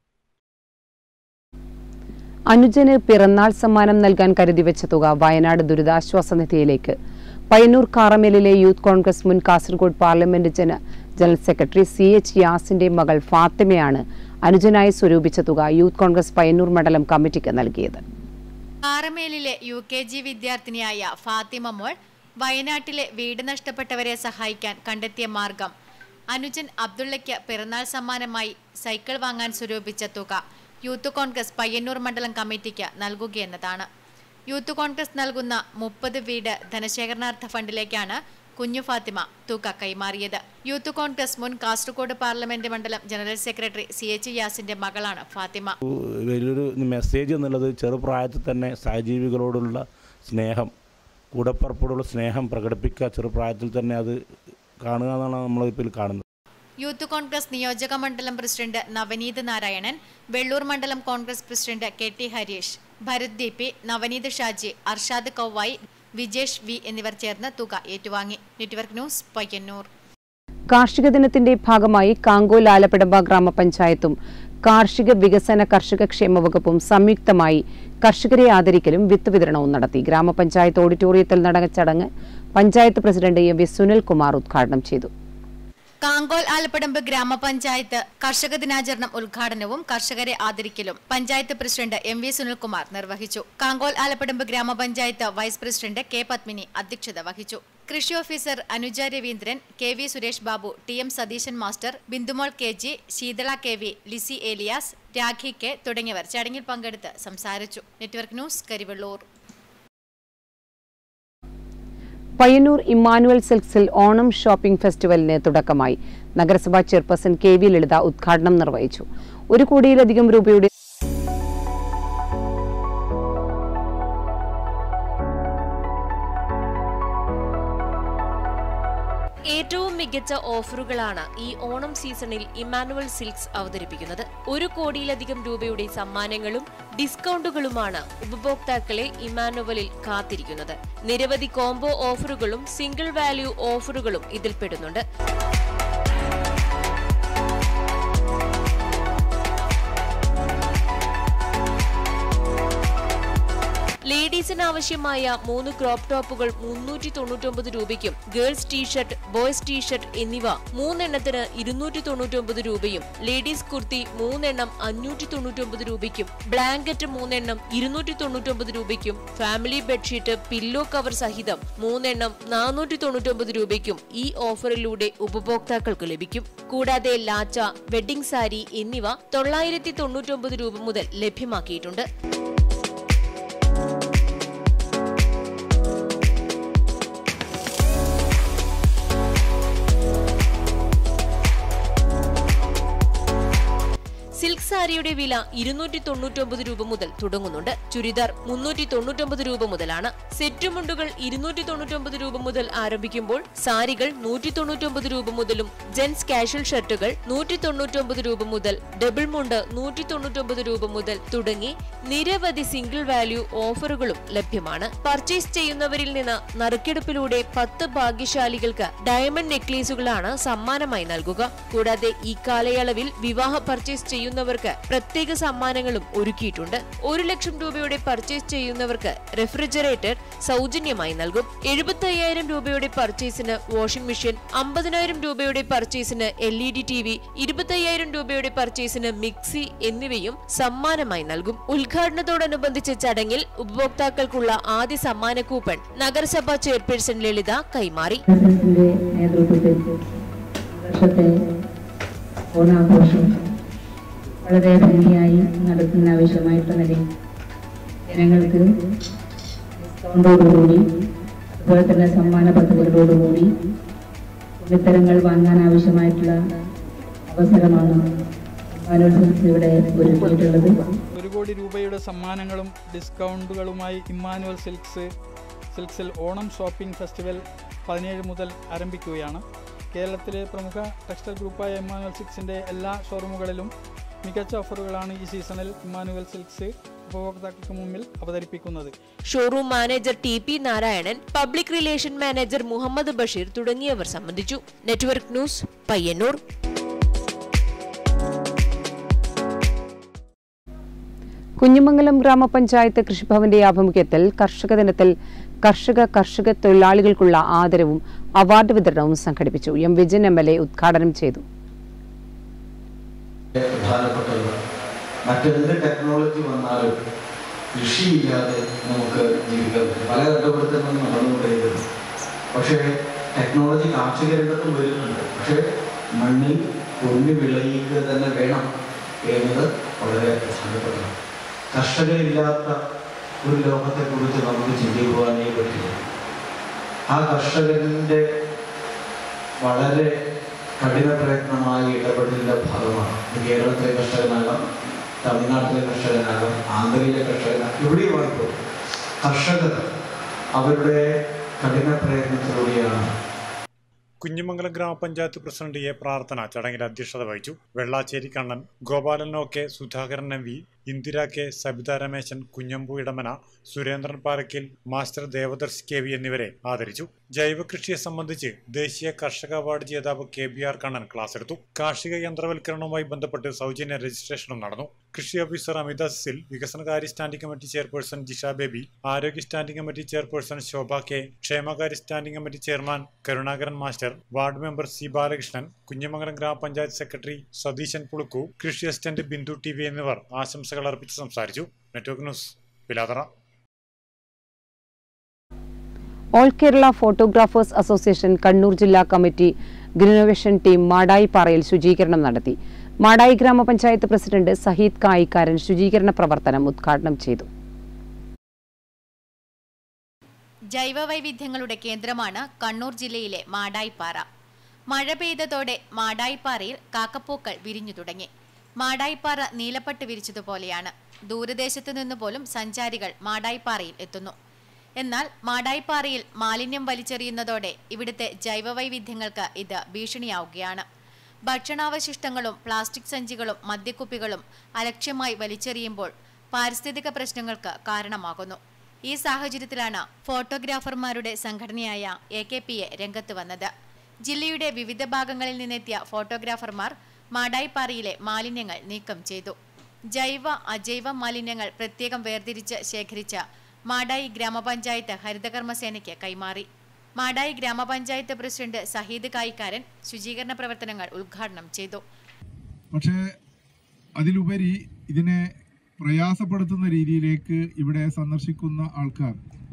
അനുജന് പിറന്നാൾ സമ്മാനം നൽകാൻ കരുതിവെച്ച തുക വയനാട് ദുരിതാശ്വാസ നിധിയിലേക്ക് പയ്യന്നൂർ കാറമേലിലെ യൂത്ത് കോൺഗ്രസ് മുൻ കാസർഗോഡ് പാർലമെന്റ് ജന ജനറൽ സെക്രട്ടറി സി എച്ച് യാസിന്റെ മകൾ ഫാത്തിമയാണ് അനുജനായി സ്വരൂപിച്ച തുക യൂത്ത് കോൺഗ്രസ് പയ്യന്നൂർ മണ്ഡലം കമ്മിറ്റിക്ക് നൽകിയത് പാറമേലിലെ യു കെ ജി വിദ്യാർത്ഥിനിയായ ഫാത്തിമ മോൾ വയനാട്ടിലെ വീട് നഷ്ടപ്പെട്ടവരെ സഹായിക്കാൻ കണ്ടെത്തിയ മാർഗം അനുജൻ അബ്ദുള്ളയ്ക്ക് പിറന്നാൾ സമ്മാനമായി സൈക്കിൾ വാങ്ങാൻ സ്വരൂപിച്ച തുക യൂത്ത് കോൺഗ്രസ് പയ്യന്നൂർ മണ്ഡലം കമ്മിറ്റിക്ക് നൽകുകയെന്നതാണ് യൂത്ത് കോൺഗ്രസ് നൽകുന്ന മുപ്പത് വീട് ധനശേഖരണാർത്ഥ ഫണ്ടിലേക്കാണ് കുഞ്ഞു ഫാത്തിമ തുക കൈമാറിയത് യൂത്ത് കോൺഗ്രസ് മുൻ കാസർഗോഡ് പാർലമെന്റ് മണ്ഡലം ജനറൽ സെക്രട്ടറി സി എച്ച് യാസിന്റെ മകളാണ് ഫാത്തിമ വലിയൊരു മെസ്സേജ് എന്നുള്ളത് ചെറുപ്രായത്തിൽ തന്നെ സഹജീവികളോടുള്ള സ്നേഹം കൂടപ്പറപ്പോടുള്ള സ്നേഹം പ്രകടിപ്പിക്കുക ചെറുപ്രായത്തിൽ തന്നെ അത് കാണുക എന്നാണ് നമ്മളിപ്പോൾ കാണുന്നത് യൂത്ത് കോൺഗ്രസ് നിയോജക മണ്ഡലം പ്രസിഡന്റ് നവനീത് നാരായണൻ വെള്ളൂർ മണ്ഡലം Congress president K T Hareesh Bharath ദി പി നവനീത് ഷാജി അർഷാദ് കൗവായി വിജേഷ് വി എന്നിവർ ചേർന്ന് തുക ഏറ്റുവാങ്ങി നെറ്റ്വർക്ക് ന്യൂസ് പയ്യന്നൂർ കാർഷിക ദിനത്തിന്റെ ഭാഗമായി കാങ്കോൽ ആലപ്പടമ്പ ഗ്രാമപഞ്ചായത്തും കാർഷിക വികസന കർഷക ക്ഷേമ വകുപ്പും സംയുക്തമായി കർഷകരെ ആദരിക്കലും വിത്ത് വിതരണവും നടത്തി ഗ്രാമപഞ്ചായത്ത് ഓഡിറ്റോറിയത്തിൽ നടന്ന ചടങ്ങ് panchayat president M V Sunilkumar ഉദ്ഘാടനം ചെയ്തു കാങ്കോൽ ആലപ്പടമ്പ് ഗ്രാമപഞ്ചായത്ത് കർഷക ദിനാചരണം ഉദ്ഘാടനവും കർഷകരെ ആദരിക്കലും panchayat president M V Sunilkumar നിർവഹിച്ചു കാങ്കോൽ ആലപ്പടമ്പ് ഗ്രാമപഞ്ചായത്ത് വൈസ് പ്രസിഡന്റ് കെ പത്മിനി അധ്യക്ഷത വഹിച്ചു കൃഷി officer Anuja Raveendran K V Suresh Babu T M Satheesan master Bindumol K G Sheethala K V Lissy Elias Rakhi K തുടങ്ങിയവർ ചടങ്ങിൽ പങ്കെടുത്ത് സംസാരിച്ചു നെറ്റ്വർക്ക് ന്യൂസ് കരിവള്ളൂർ പയ്യന്നൂർ ഇമ്മാനുവൽ സിൽക്സിൽ ഓണം ഷോപ്പിംഗ് ഫെസ്റ്റിവലിന് തുടക്കമായി നഗരസഭാ ചെയർപേഴ്സൺ കെ വി ലളിത ഉദ്ഘാടനം നിർവഹിച്ചു ഒരു കോടിയിലധികം രൂപയുടെ ഏറ്റവും മികച്ച ഓഫറുകളാണ് ഈ ഓണം സീസണിൽ ഇമാനുവൽ സിൽക്സ് അവതരിപ്പിക്കുന്നത് ഒരു കോടിയിലധികം രൂപയുടെ സമ്മാനങ്ങളും ഡിസ്കൗണ്ടുകളുമാണ് ഉപഭോക്താക്കളെ ഇമാനുവലിൽ കാത്തിരിക്കുന്നത് നിരവധി കോംബോ ഓഫറുകളും സിംഗിൾ വാല്യൂ ഓഫറുകളും ഇതിൽപ്പെടുന്നുണ്ട് ലേഡീസിന് ആവശ്യമായ മൂന്ന് ക്രോപ്പ് ടോപ്പുകൾ മുന്നൂറ്റി തൊണ്ണൂറ്റൊമ്പത് രൂപയ്ക്കും ഗേൾസ് ടീഷർട്ട് ബോയ്സ് ടീഷർട്ട് എന്നിവ മൂന്നെണ്ണത്തിന് ഇരുന്നൂറ്റി തൊണ്ണൂറ്റൊമ്പത് രൂപയും ലേഡീസ് കുർത്തി മൂന്നെണ്ണം അഞ്ഞൂറ്റി തൊണ്ണൂറ്റൊമ്പത് രൂപയ്ക്കും ബ്ലാങ്കറ്റ് മൂന്നെണ്ണം ഇരുന്നൂറ്റി തൊണ്ണൂറ്റൊമ്പത് രൂപയ്ക്കും ഫാമിലി ബെഡ്ഷീറ്റ് പില്ലോ കവർ സഹിതം മൂന്നെണ്ണം നാനൂറ്റി തൊണ്ണൂറ്റൊമ്പത് രൂപയ്ക്കും ഈ ഓഫറിലൂടെ ഉപഭോക്താക്കൾക്ക് ലഭിക്കും കൂടാതെ ലാച്ച വെഡിംഗ് സാരി എന്നിവ തൊള്ളായിരത്തി തൊണ്ണൂറ്റൊമ്പത് രൂപ മുതൽ ലഭ്യമാക്കിയിട്ടുണ്ട് സിൽക്ക് സാരിയുടെ വില ഇരുന്നൂറ്റി തൊണ്ണൂറ്റൊമ്പത് രൂപ മുതൽ തുടങ്ങുന്നുണ്ട് ചുരിദാർ മുന്നൂറ്റി തൊണ്ണൂറ്റൊമ്പത് രൂപ മുതലാണ് സെറ്റ് മുണ്ടുകൾ ഇരുന്നൂറ്റി തൊണ്ണൂറ്റൊമ്പത് രൂപ മുതൽ ആരംഭിക്കുമ്പോൾ സാരികൾ നൂറ്റി തൊണ്ണൂറ്റൊമ്പത് രൂപ മുതലും ജെൻസ് കാഷ്വൽ ഷർട്ടുകൾ നൂറ്റി തൊണ്ണൂറ്റൊമ്പത് രൂപ മുതൽ ഡബിൾ മുണ്ട് നൂറ്റി തൊണ്ണൂറ്റൊമ്പത് രൂപ മുതൽ തുടങ്ങി നിരവധി സിംഗിൾ വാല്യൂ ഓഫറുകളും ലഭ്യമാണ് പർച്ചേസ് ചെയ്യുന്നവരിൽ നിന്ന് നറുക്കെടുപ്പിലൂടെ പത്ത് ഭാഗ്യശാലികൾക്ക് ഡയമണ്ട് നെക്ലേസുകളാണ് സമ്മാനമായി നൽകുക കൂടാതെ ഈ കാലയളവിൽ വിവാഹ പർച്ചേസ് ചെയ്യുന്നവർക്ക് പ്രത്യേക സമ്മാനങ്ങളും ഒരുക്കിയിട്ടുണ്ട് ഒരു ലക്ഷം രൂപയുടെ പർച്ചേസ് ചെയ്യുന്നവർക്ക് റെഫ്രിജറേറ്റർ സൗജന്യമായി നൽകും എഴുപത്തി അയ്യായിരം രൂപയുടെ പർച്ചേസിന് വാഷിംഗ് മെഷീൻ അമ്പതിനായിരം രൂപയുടെ പർച്ചേസിന് L E D T V ഇരുപത്തി അയ്യായിരം രൂപയുടെ പർച്ചേസിന് മിക്സി എന്നിവയും സമ്മാനമായി നൽകും ഉദ്ഘാടനത്തോടനുബന്ധിച്ച ചടങ്ങിൽ ഉപഭോക്താക്കൾക്കുള്ള ആദ്യ സമ്മാന കൂപ്പൺ നഗരസഭാ ചെയർപേഴ്സൺ ലളിത കൈമാറി ന്റെ നേതൃത്വത്തിൽ വർഷത്തെ ഓണാഘോഷം വളരെ ഭംഗിയായി നടത്തുന്ന ആവശ്യമായിട്ടുള്ള നിലയിൽ ജനങ്ങൾക്ക് ഡിസ്കൗണ്ടോടുകൂടി അതുപോലെ തന്നെ സമ്മാന പദ്ധതികളോടുകൂടി തുണിത്തരങ്ങൾ വാങ്ങാൻ ആവശ്യമായിട്ടുള്ള അവസരമാണ് സമ്മാനോത്സവത്തിൽ ഇവിടെ ഒരുക്കിയിട്ടുള്ളത് ഒരു കോടി രൂപയുടെ സമ്മാനങ്ങളും ഡിസ്കൗണ്ടുകളുമായി ഇമ്മാനുവൽ സിൽക്സ് സിൽക്സിൽ ഓണം ഷോപ്പിംഗ് ഫെസ്റ്റിവൽ പതിനേഴ് മുതൽ ആരംഭിക്കുകയാണ് കേരളത്തിലെ പ്രമുഖ ടെക്സ്റ്റൈൽ ഗ്രൂപ്പായ ഇമ്മാനുവൽ സിൽക്സിൻ്റെ എല്ലാ ഷോറൂമുകളിലും മികച്ച ഓഫറുകളാണ് ഈ സീസണിൽ ഇമ്മാനുവൽ സിൽക്സ് ഉപഭോക്താക്കൾക്ക് മുമ്പിൽ അവതരിപ്പിക്കുന്നത് showroom manager T P Narayanan public relation manager Muhammad Basheer തുടങ്ങിയവർ സംബന്ധിച്ചു നെറ്റ്വർക്ക് ന്യൂസ് പയ്യന്നൂർ കുഞ്ഞിമംഗലം ഗ്രാമപഞ്ചായത്ത് കൃഷിഭവന്റെ ആഭിമുഖ്യത്തിൽ കർഷക ദിനത്തിൽ കർഷക കർഷക തൊഴിലാളികൾക്കുള്ള ആദരവും അവാർഡ് വിതരണവും സംഘടിപ്പിച്ചു M Vijayan M L A ഉദ്ഘാടനം ചെയ്തു പ്രധാനപ്പെട്ടത് മറ്റെന്ത് ടെക്നോളജി വന്നാലും കൃഷിയില്ലാതെ നമുക്ക് ജീവിക്കാൻ പറ്റും. പല കണ്ടുപിടുത്തങ്ങളും നടന്നുകൊണ്ടേയിരുന്നു പക്ഷേ ടെക്നോളജി കാർഷിക രംഗത്തും വരുന്നുണ്ട് പക്ഷേ മണ്ണിൽ പൊന്നു വിളയിക്കുക തന്നെ വേണം എന്നത് വളരെ പ്രധാനപ്പെട്ടതാണ് കർഷകരില്ലാത്ത ഒരു ലോകത്തെക്കുറിച്ച് നമുക്ക് ചിന്തിക്കുവാനേ പറ്റില്ല ആ കർഷകന്റെ വളരെ കഠിന പ്രയത്നമായ ഇടപെടലിന്റെ ഭാഗമാണ് ഇത് കേരളത്തിലെ കർഷകനാകാം തമിഴ്നാട്ടിലെ കർഷകനാകാം ആന്ധ്രയിലെ കർഷകനാകാം എവിടെയുമായിപ്പോൾ കർഷകർ അവരുടെ കഠിന പ്രയത്നത്തിലൂടെയാണ് കുഞ്ഞിമംഗലം ഗ്രാമപഞ്ചായത്ത് പ്രസിഡന്റ് എ പ്രാർത്ഥന ചടങ്ങിൽ അധ്യക്ഷത വഹിച്ചു Vellachery Kannan Gopalan O K Sudhakaran M V Indira K Sabitha Rameshan Kunhambu Edamana Surendran Parakkal master Devadarsh K V എന്നിവരെ ആദരിച്ചു ജൈവ കൃഷിയെ സംബന്ധിച്ച് ദേശീയ കർഷക അവാർഡ് ജേതാവ് K B R Kannan class എടുത്തു കാർഷിക യന്ത്രവൽക്കരണവുമായി ബന്ധപ്പെട്ട് സൗജന്യ രജിസ്ട്രേഷനും നടന്നു കൃഷി ഓഫീസർ അമിത സിൽ വികസനകാര്യ standing committee chairperson Jisha Baby ആരോഗ്യ standing committee chairperson Shobha K ക്ഷേമകാര്യ standing committee chairman Karunakaran master ward member C Balakrishnan Kunhimangalam ഗ്രാമപഞ്ചായത്ത് സെക്രട്ടറി സതീശൻ പുളുക്കു കൃഷി അസിസ്റ്റന്റ് ബിന്ദു ടി വി എന്നിവർ ആശംസകൾ അർപ്പിച്ച് സംസാരിച്ചു network news Pilathara all Kerala photographers association Kannur ജില്ലാ കമ്മിറ്റി ഗ്രീനോവേഷൻ ടീം മാടായിപ്പാറയിൽ ശുചീകരണം നടത്തി മാടായി ഗ്രാമപഞ്ചായത്ത് പ്രസിഡന്റ് സഹീദ് കായിക്കാരൻ ശുചീകരണ പ്രവർത്തനം ഉദ്ഘാടനം ചെയ്തു ജൈവവൈവിധ്യങ്ങളുടെ കേന്ദ്രമാണ് കണ്ണൂർ ജില്ലയിലെ മാടായിപ്പാറ മഴ പെയ്തതോടെ മാടായിപ്പാറയിൽ കാക്കപ്പൂക്കൾ വിരിഞ്ഞു തുടങ്ങി മാടായിപ്പാറ നീലപ്പട്ട് വിരിച്ചതുപോലെയാണ് ദൂരദേശത്തു നിന്ന് പോലും സഞ്ചാരികൾ മാടായിപ്പാറയിൽ എത്തുന്നു എന്നാൽ മാടായിപ്പാറയിൽ മാലിന്യം വലിച്ചെറിയുന്നതോടെ ഇവിടുത്തെ ജൈവവൈവിധ്യങ്ങൾക്ക് ഇത് ഭീഷണിയാവുകയാണ് ഭക്ഷണാവശിഷ്ടങ്ങളും പ്ലാസ്റ്റിക് സഞ്ചികളും മദ്യക്കുപ്പികളും അലക്ഷ്യമായി വലിച്ചെറിയുമ്പോൾ പാരിസ്ഥിതിക പ്രശ്നങ്ങൾക്ക് കാരണമാകുന്നു ഈ സാഹചര്യത്തിലാണ് ഫോട്ടോഗ്രാഫർമാരുടെ സംഘടനയായ എ കെ പി എ രംഗത്ത് വന്നത് ജില്ലയുടെ വിവിധ ഭാഗങ്ങളിൽ നിന്നെത്തിയ ഫോട്ടോഗ്രാഫർമാർ മാടായിപ്പാറയിലെ മാലിന്യങ്ങൾ നീക്കം ചെയ്തു ജൈവ അജൈവ മാലിന്യങ്ങൾ പ്രത്യേകം വേർതിരിച്ച് ശേഖരിച്ച മാടായി ഗ്രാമപഞ്ചായത്ത് ഹരിതകർമ്മസേനയ്ക്ക് കൈമാറി മാടായി ഗ്രാമപഞ്ചായത്ത് പ്രസിഡന്റ് സഹീദ് കായിക്കാരൻ ശുചീകരണ പ്രവർത്തനങ്ങൾ ഉദ്ഘാടനം ചെയ്തു പക്ഷേ അതിലുപരി ഇതിനെ പ്രയാസപ്പെടുത്തുന്ന രീതിയിലേക്ക് ഇവിടെ സന്ദർശിക്കുന്ന ആൾക്കാർ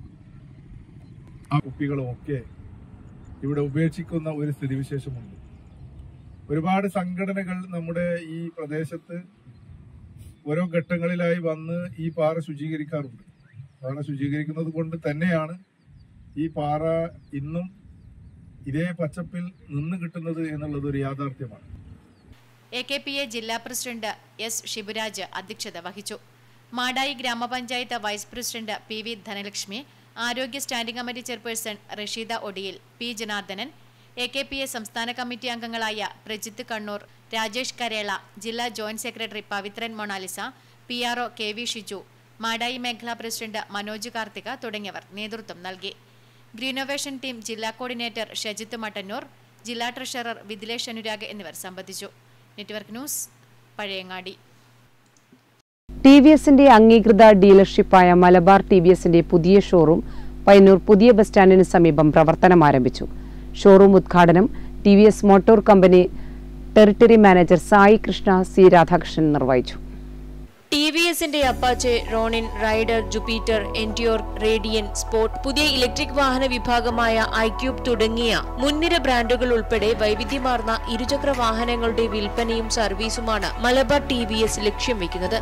ആ കുപ്പികളും ഒക്കെ ഇവിടെ ഉപേക്ഷിക്കുന്ന ഒരു സ്ഥിതിവിശേഷമുണ്ട് ഒരുപാട് സംഘടനകൾ നമ്മുടെ ഈ പ്രദേശത്ത് ഓരോ ഘട്ടങ്ങളിലായി വന്ന് ഈ പാറ ശുചീകരിക്കാറുണ്ട് പാറ ശുചീകരിക്കുന്നത് കൊണ്ട് തന്നെയാണ് ഈ പാറ ഇന്നും ഇതേ പച്ചപ്പിൽ നിന്ന് കിട്ടുന്നത് എന്നുള്ളത് ഒരു യാഥാർത്ഥ്യമാണ് എ കെ പി എ ജില്ലാ പ്രസിഡന്റ് എസ് ഷിബുരാജ് അധ്യക്ഷത വഹിച്ചു മാടായി ഗ്രാമപഞ്ചായത്ത് vice president P V Dhanalakshmi ആരോഗ്യ സ്റ്റാൻഡിംഗ് കമ്മിറ്റി ചെയർപേഴ്സൺ റഷീദ ഒടിയിൽ P Janardhanan A K P A സംസ്ഥാന കമ്മിറ്റി അംഗങ്ങളായ പ്രജിത്ത് കണ്ണൂർ രാജേഷ് കരേള ജില്ലാ joint secretary Pavithran Monalisa P R O K V Shiju Madayi മേഖലാ പ്രസിഡന്റ് മനോജ് കാർത്തിക തുടങ്ങിയവർ നേതൃത്വം നൽകി ഗ്രീനോവേഷൻ ടീം ജില്ലാ കോർഡിനേറ്റർ ഷജിത്ത് മട്ടന്നൂർ ജില്ലാ ട്രഷറർ വിദിലേഷ് അനുരാഗ് എന്നിവർ സംബന്ധിച്ചു network news Pazhayangadi T V എസിന്റെ അംഗീകൃത ഡീലർഷിപ്പായ മലബാർ ടി വി എസിന്റെ പുതിയ ഷോറൂം പയ്യന്നൂർ പുതിയ ബസ് സ്റ്റാൻഡിന് സമീപം പ്രവർത്തനം ആരംഭിച്ചു ഷോറൂം ഉദ്ഘാടനം T V S motor company territory manager Sai Krishna C Radhakrishnan നിർവഹിച്ചു ടി വി എസിന്റെ അപ്പാച്ചെ റോണിൻ റൈഡർ ജുപ്പിറ്റർ എൻഡ്യോർ റേഡിയൻ സ്പോർട്ട് പുതിയ ഇലക്ട്രിക് വാഹന വിഭാഗമായ ഐക്യൂബ് തുടങ്ങിയ മുൻനിര ബ്രാൻഡുകൾ ഉൾപ്പെടെ വൈവിധ്യമാർന്ന ഇരുചക്ര വാഹനങ്ങളുടെ വിൽപ്പനയും സർവീസുമാണ് മലബാർ ടി വി എസ് ലക്ഷ്യം വെക്കുന്നത്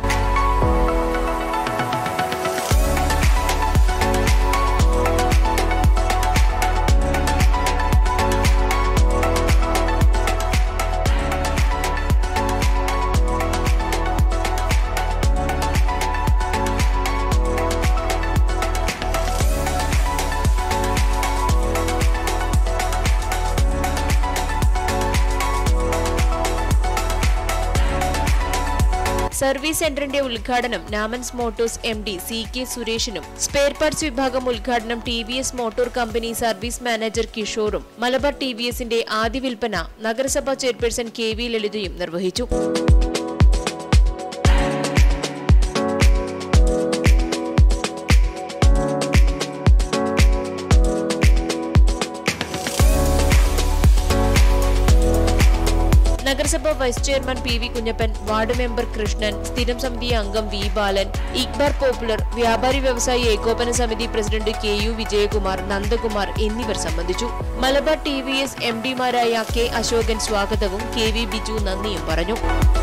സർവീസ് സെന്ററിന്റെ ഉദ്ഘാടനം നാമൻസ് motors M D C K സുരേഷിനും സ്പെയർ പാർട്സ് വിഭാഗം ഉദ്ഘാടനം T V S motor company service manager കിഷോറും മലബാർ ടി വി എസിന്റെ ആദ്യ വിൽപ്പന നഗരസഭാ ചെയർപേഴ്സൺ കെ വി ലളിതയും നിർവഹിച്ചു നഗരസഭ vice chairman P V Kunhappan ward member Krishnan സ്ഥിരം സമിതി അംഗം വി ബാലൻ ഇക്ബാർ പോപ്പുലർ വ്യാപാരി വ്യവസായി ഏകോപന സമിതി president K U Vijayakumar Nandakumar എന്നിവർ സംബന്ധിച്ചു Malabar T V S M ഡിമാരായ കെ അശോകൻ സ്വാഗതവും കെ വി ബിജു നന്ദിയും പറഞ്ഞു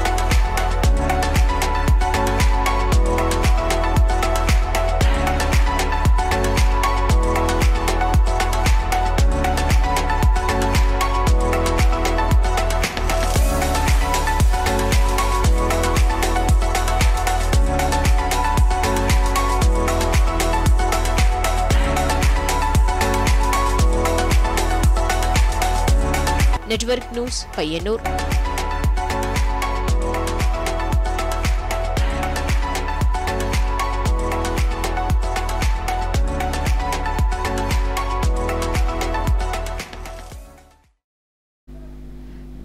നെറ്റ്വർക്ക് ന്യൂസ് പയ്യന്നൂർ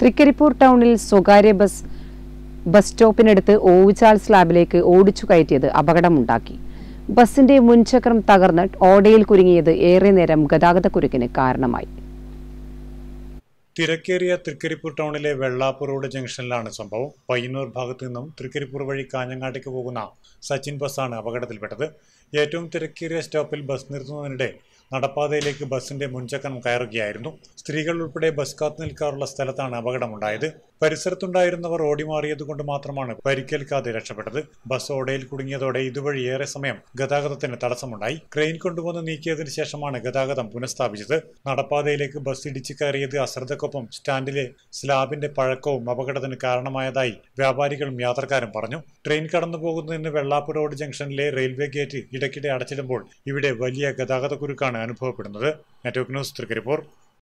തൃക്കരിപ്പൂർ ടൗണിൽ സ്വകാര്യ ബസ് ബസ് സ്റ്റോപ്പിനടുത്ത് ഓവുചാൽ സ്ലാബിലേക്ക് ഓടിച്ചു കയറ്റിയത് അപകടമുണ്ടാക്കി ബസിന്റെ മുൻചക്രം തകർന്ന് ഓടയിൽ കുരുങ്ങിയത് ഏറെ നേരം ഗതാഗതക്കുരുക്കിന് കാരണമായി തിരക്കേറിയ തൃക്കരിപ്പൂർ ടൗണിലെ വെള്ളാപ്പൂർ റോഡ് ജംഗ്ഷനിലാണ് സംഭവം പയ്യന്നൂർ ഭാഗത്തു നിന്നും തൃക്കരിപ്പൂർ വഴി കാഞ്ഞങ്ങാട്ടേക്ക് പോകുന്ന സച്ചിൻ ബസ്സാണ് അപകടത്തിൽപ്പെട്ടത് ഏറ്റവും തിരക്കേറിയ സ്റ്റോപ്പിൽ ബസ് നിർത്തുന്നതിനിടെ നടപ്പാതയിലേക്ക് ബസിന്റെ മുൻചക്രം കയറുകയായിരുന്നു സ്ത്രീകൾ ഉൾപ്പെടെ ബസ് കാത്തു നിൽക്കാറുള്ള സ്ഥലത്താണ് അപകടമുണ്ടായത് പരിസരത്തുണ്ടായിരുന്നവർ ഓടിമാറിയതുകൊണ്ട് മാത്രമാണ് പരിക്കേൽക്കാതെ രക്ഷപ്പെട്ടത് ബസ് ഓടയിൽ കുടുങ്ങിയതോടെ ഇതുവഴി ഏറെ സമയം ഗതാഗതത്തിന് തടസ്സമുണ്ടായി ക്രെയിൻ കൊണ്ടുവന്ന് നീക്കിയതിനു ശേഷമാണ് ഗതാഗതം പുനഃസ്ഥാപിച്ചത് നടപ്പാതയിലേക്ക് ബസ് ഇടിച്ചു കയറിയത് അശ്രദ്ധക്കൊപ്പം സ്റ്റാൻഡിലെ സ്ലാബിന്റെ പഴക്കവും അപകടത്തിന് കാരണമായതായി വ്യാപാരികളും യാത്രക്കാരും പറഞ്ഞു ട്രെയിൻ കടന്നു പോകുന്നതിന് വെള്ളാപ്പൂർ റോഡ് ജംഗ്ഷനിലെ റെയിൽവേ ഗേറ്റ് ഇടയ്ക്കിടെ അടച്ചിടുമ്പോൾ ഇവിടെ വലിയ ഗതാഗതക്കുരുക്കാണ് അനുഭവപ്പെടുന്നത് network news Trikaripur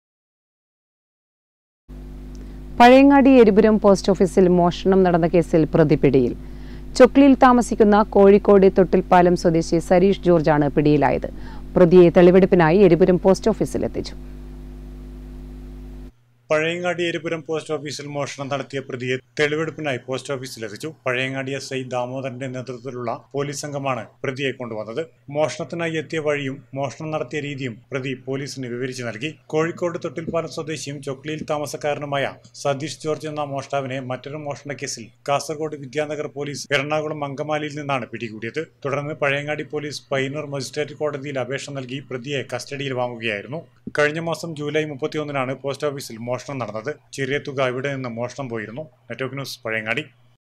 Pazhayangadi Eripuram post ഓഫീസിൽ മോഷണം നടന്ന കേസിൽ പ്രതി പിടിയിൽ ചൊക്ലിയിൽ താമസിക്കുന്ന കോഴിക്കോട് തൊട്ടിൽപ്പാലം സ്വദേശി സരീഷ് ജോർജാണ് പിടിയിലായത് പ്രതിയെ തെളിവെടുപ്പിനായി എരിപുരം പോസ്റ്റ് ഓഫീസിൽ എത്തിച്ചു പഴയങ്ങാടി എരിപുരം പോസ്റ്റ് ഓഫീസിൽ മോഷണം നടത്തിയ പ്രതിയെ തെളിവെടുപ്പിനായി പോസ്റ്റ് ഓഫീസിൽ എത്തിച്ചു പഴയങ്ങാടി എസ് ഐ ദാമോദരന്റെ നേതൃത്വത്തിലുള്ള പോലീസ് സംഘമാണ് പ്രതിയെ കൊണ്ടുവന്നത് മോഷണത്തിനായി എത്തിയ വഴിയും മോഷണം നടത്തിയ രീതിയും പ്രതി പോലീസിന് വിവരിച്ചു നൽകി കോഴിക്കോട് തൊട്ടിൽപ്പാലം സ്വദേശിയും ചൊക്ലിയിൽ താമസക്കാരനുമായ സതീഷ് ജോർജ് എന്ന മോഷ്ടാവിനെ മറ്റൊരു മോഷണ കേസിൽ കാസർഗോഡ് വിദ്യാനഗർ പോലീസ് എറണാകുളം അങ്കമാലിയിൽ നിന്നാണ് പിടികൂടിയത് തുടർന്ന് പഴയങ്ങാടി പോലീസ് പയ്യന്നൂർ മജിസ്ട്രേറ്റ് കോടതിയിൽ അപേക്ഷ നൽകി പ്രതിയെ കസ്റ്റഡിയിൽ വാങ്ങുകയായിരുന്നു കഴിഞ്ഞ മാസം ജൂലൈ മുപ്പത്തിയൊന്നിനാണ് പോസ്റ്റ് ഓഫീസിൽ മോഷണം നടന്നത് ചെറിയ തുക ഇവിടെ നിന്ന് മോഷണം പോയിരുന്നു നെറ്റ്വർക്ക് ന്യൂസ് പഴയങ്ങാടി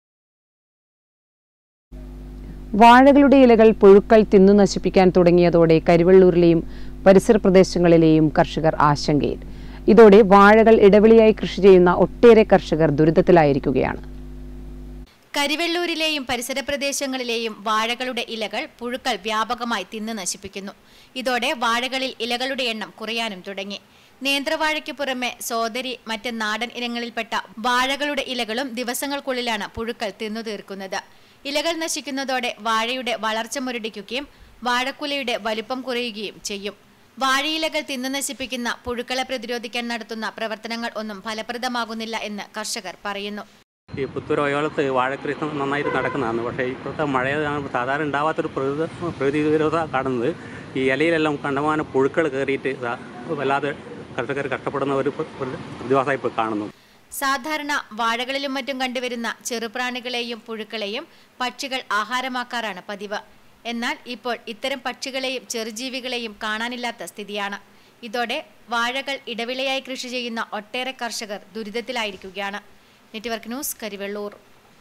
വാഴകളുടെ ഇലകൾ പുഴുക്കൾ തിന്നു നശിപ്പിക്കാൻ തുടങ്ങിയതോടെ കരിവള്ളൂരിലെയും പരിസര പ്രദേശങ്ങളിലെയും കർഷകർ ആശങ്കയിൽ ഇതോടെ വാഴകൾ ഇടവിളിയായി കൃഷി ചെയ്യുന്ന ഒട്ടേറെ കർഷകർ ദുരിതത്തിലായിരിക്കുകയാണ് കരിവെള്ളൂരിലെയും പരിസര പ്രദേശങ്ങളിലെയും വാഴകളുടെ ഇലകൾ പുഴുക്കൾ വ്യാപകമായി തിന്നു നശിപ്പിക്കുന്നു ഇതോടെ വാഴകളിൽ ഇലകളുടെ എണ്ണം കുറയാനും തുടങ്ങി നേന്ത്രവാഴയ്ക്ക് പുറമെ സോദരി മറ്റ് നാടൻ ഇനങ്ങളിൽപ്പെട്ട വാഴകളുടെ ഇലകളും ദിവസങ്ങൾക്കുള്ളിലാണ് പുഴുക്കൾ തിന്നു തീർക്കുന്നത് ഇലകൾ നശിക്കുന്നതോടെ വാഴയുടെ വളർച്ച മുരടിക്കുകയും വാഴക്കുലയുടെ വലുപ്പം കുറയുകയും ചെയ്യും വാഴയിലകൾ തിന്നു നശിപ്പിക്കുന്ന പുഴുക്കളെ പ്രതിരോധിക്കാൻ നടത്തുന്ന പ്രവർത്തനങ്ങൾ ഒന്നും ഫലപ്രദമാകുന്നില്ല എന്ന് കർഷകർ പറയുന്നു ഈ പുത്തൂർ ഒയോളത്ത് വാഴക്കൃഷി നന്നായിട്ട് നടക്കുന്നതാണ് പക്ഷേ ഇപ്പോഴത്തെ മഴ സാധാരണ ഉണ്ടാവാത്തൊരു പ്രകൃതി പ്രകൃതി വിരോധ കാണുന്നത് ഈ ഇലയിലെല്ലാം കണ്ടമാനം പുഴുക്കൾ കയറിയിട്ട് ഇതാ വല്ലാതെ കർഷകർ കഷ്ടപ്പെടുന്ന ഒരു പ്ര- പ്ര- പ്രതിഭാസമായി ഇപ്പോൾ കാണുന്നു സാധാരണ വാഴകളിലും മറ്റും കണ്ടുവരുന്ന ചെറുപ്രാണികളെയും പുഴുക്കളെയും പക്ഷികൾ ആഹാരമാക്കാറാണ് പതിവ് എന്നാൽ ഇപ്പോൾ ഇത്തരം പക്ഷികളെയും ചെറുജീവികളെയും കാണാനില്ലാത്ത സ്ഥിതിയാണ് ഇതോടെ വാഴകൾ ഇടവിളയായി കൃഷി ചെയ്യുന്ന ഒട്ടേറെ കർഷകർ ദുരിതത്തിലായിരിക്കുകയാണ് network news Karivellur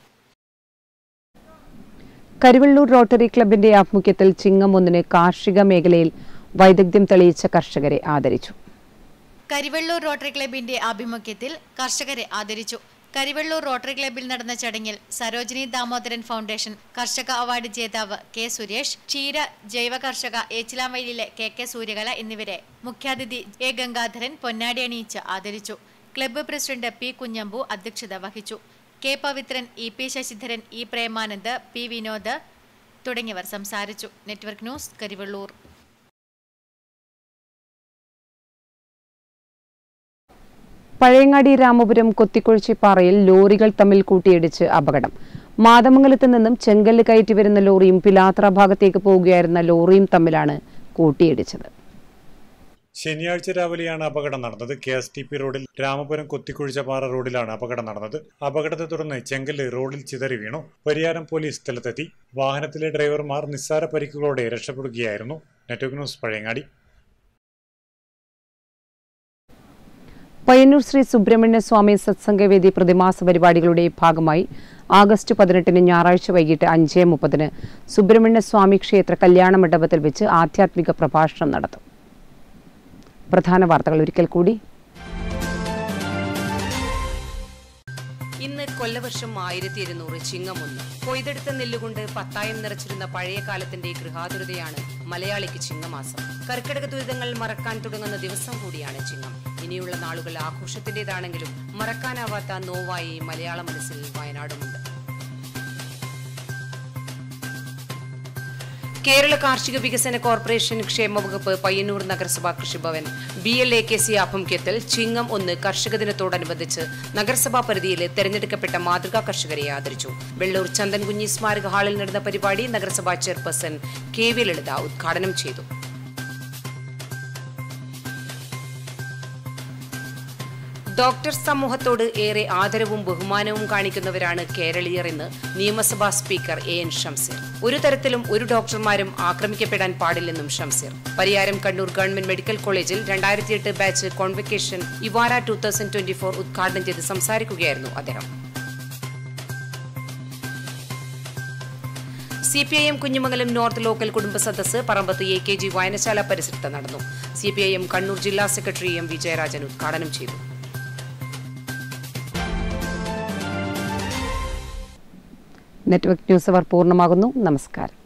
Karivellur rotary ക്ലബിന്റെ ആഭിമുഖ്യത്തിൽ ചിങ്ങം ഒന്നിന് കാർഷിക മേഖലയിൽ വൈദഗ്ധ്യം തെളിയിച്ച കർഷകരെ ആദരിച്ചു കരിവെള്ളൂർ റോട്ടറി ക്ലബിന്റെ ആഭിമുഖ്യത്തിൽ കർഷകരെ ആദരിച്ചു കരിവെള്ളൂർ റോട്ടറി ക്ലബിൽ നടന്ന ചടങ്ങിൽ സരോജിനി ദാമോദരൻ ഫൗണ്ടേഷൻ കർഷക അവാർഡ് ജേതാവ് കെ സുരേഷ് ക്ഷീര ജൈവ കർഷക ഏച്ചിലാമയിലെ കെ കെ സൂര്യകല എന്നിവരെ മുഖ്യാതിഥി എ ഗംഗാധരൻ പൊന്നാടി അണിയിച്ച് ആദരിച്ചു ക്ലബ്ബ് പ്രസിഡന്റ് പി കുഞ്ഞമ്പു അധ്യക്ഷത വഹിച്ചു K Pavithran E P Sasidharan E Premanand P Vinod തുടങ്ങിയവർ സംസാരിച്ചു നെറ്റ്വർക്ക് ന്യൂസ് കരിവെള്ളൂർ പഴയങ്ങാടി രാമപുരം കൊത്തിക്കൊഴിച്ചിപ്പാറയിൽ ലോറികൾ തമ്മിൽ കൂട്ടിയിടിച്ച് അപകടം മാതമംഗലത്ത് നിന്നും ചെങ്കല്ല് കയറ്റി വരുന്ന ലോറിയും പിലാത്ര ഭാഗത്തേക്ക് പോവുകയായിരുന്ന ലോറിയും തമ്മിലാണ് കൂട്ടിയിടിച്ചത് ശനിയാഴ്ച രാവിലെയാണ് അപകടം നടന്നത് കെ എസ് ടി പി റോഡിൽ രാമപുരം കൊത്തിക്കുഴിച്ചപാറ റോഡിലാണ് അപകടം നടന്നത് അപകടത്തെ തുടർന്ന് ചെങ്കല്ല് റോഡിൽ ചിതറി വീണു പരിയാരം പോലീസ് സ്ഥലത്തെത്തി വാഹനത്തിലെ ഡ്രൈവർമാർ നിസ്സാര പരിക്കുകളോടെ രക്ഷപ്പെടുകയായിരുന്നു നെറ്റ്വർക്ക് ന്യൂസ് പഴയങ്ങാടി പയ്യന്നൂർ ശ്രീ സുബ്രഹ്മണ്യ സ്വാമി സത്സംഗവേദി പ്രതിമാസ പരിപാടികളുടെ ഭാഗമായി ആഗസ്റ്റ് പതിനെട്ടിന് ഞായറാഴ്ച വൈകിട്ട് അഞ്ച് മുപ്പതിന് സുബ്രഹ്മണ്യ സ്വാമി ക്ഷേത്ര കല്യാണ മണ്ഡപത്തിൽ വെച്ച് ആധ്യാത്മിക പ്രഭാഷണം നടത്തും പ്രധാന വാർത്തകൾ ഒരിക്കൽ കൂടി ഇന്ന് കൊല്ലവർഷം ആയിരത്തി ഇരുന്നൂറ് ചിങ്ങമൊന്ന് കൊയ്തെടുത്ത നെല്ലുകൊണ്ട് പത്തായം നിറച്ചിരുന്ന പഴയ കാലത്തിന്റെ ഗൃഹാതുരതയാണ് മലയാളിക്ക് ചിങ്ങമാസം കർക്കിടക ദുരിതങ്ങൾ മറക്കാൻ തുടങ്ങുന്ന ദിവസം കൂടിയാണ് ചിങ്ങം ഇനിയുള്ള നാളുകൾ ആഘോഷത്തിന്റേതാണെങ്കിലും മറക്കാനാവാത്ത നോവായി മലയാള മനസ്സിൽ വയനാടുമുണ്ട് കേരള കാർഷിക വികസന കോർപ്പറേഷൻ ക്ഷേമ വകുപ്പ് പയ്യന്നൂർ നഗരസഭാ കൃഷിഭവൻ B L A K C ആഭിമുഖ്യത്തിൽ ചിങ്ങം ഒന്ന് കർഷക ദിനത്തോടനുബന്ധിച്ച് നഗരസഭാ പരിധിയിലെ തെരഞ്ഞെടുക്കപ്പെട്ട മാതൃകാ കർഷകരെ ആദരിച്ചു വെള്ളൂർ ചന്ദൻകുഞ്ഞി സ്മാരക ഹാളിൽ നടന്ന പരിപാടി നഗരസഭാ ചെയർപേഴ്സൺ കെ വി ലളിത ഉദ്ഘാടനം ചെയ്തു ഡോക്ടർ സമൂഹത്തോട് ഏറെ ആദരവും ബഹുമാനവും കാണിക്കുന്നവരാണ് കേരളീയർ എന്ന് നിയമസഭാ സ്പീക്കർ എ എൻ ഷംസീർ ഒരു തരത്തിലും ഒരു ഡോക്ടർമാരും ആക്രമിക്കപ്പെടാൻ പാടില്ലെന്നും ഷംസീർ പരിയാരം കണ്ണൂർ ഗവൺമെന്റ് മെഡിക്കൽ കോളേജിൽ രണ്ടായിരത്തി എട്ട് ബാച്ച് കോൺവെക്കേഷൻ ഇവാര ടൂ തൗസൻഡ് ട്വന്റി ഫോർ ഉദ്ഘാടനം ചെയ്ത് സംസാരിക്കുകയായിരുന്നു അദ്ദേഹം C P I M Kunhimangalam north local കുടുംബ സദസ്സ് പറമ്പത്ത് എ കെ ജി വായനശാല പരിസരത്ത് നടന്നു C P I M Kannur ജില്ലാ സെക്രട്ടറി എം വിജയരാജൻ ഉദ്ഘാടനം ചെയ്തു നെറ്റ്വർക്ക് ന്യൂസ് അവർ പൂർണ്ണമാകുന്നു നമസ്കാരം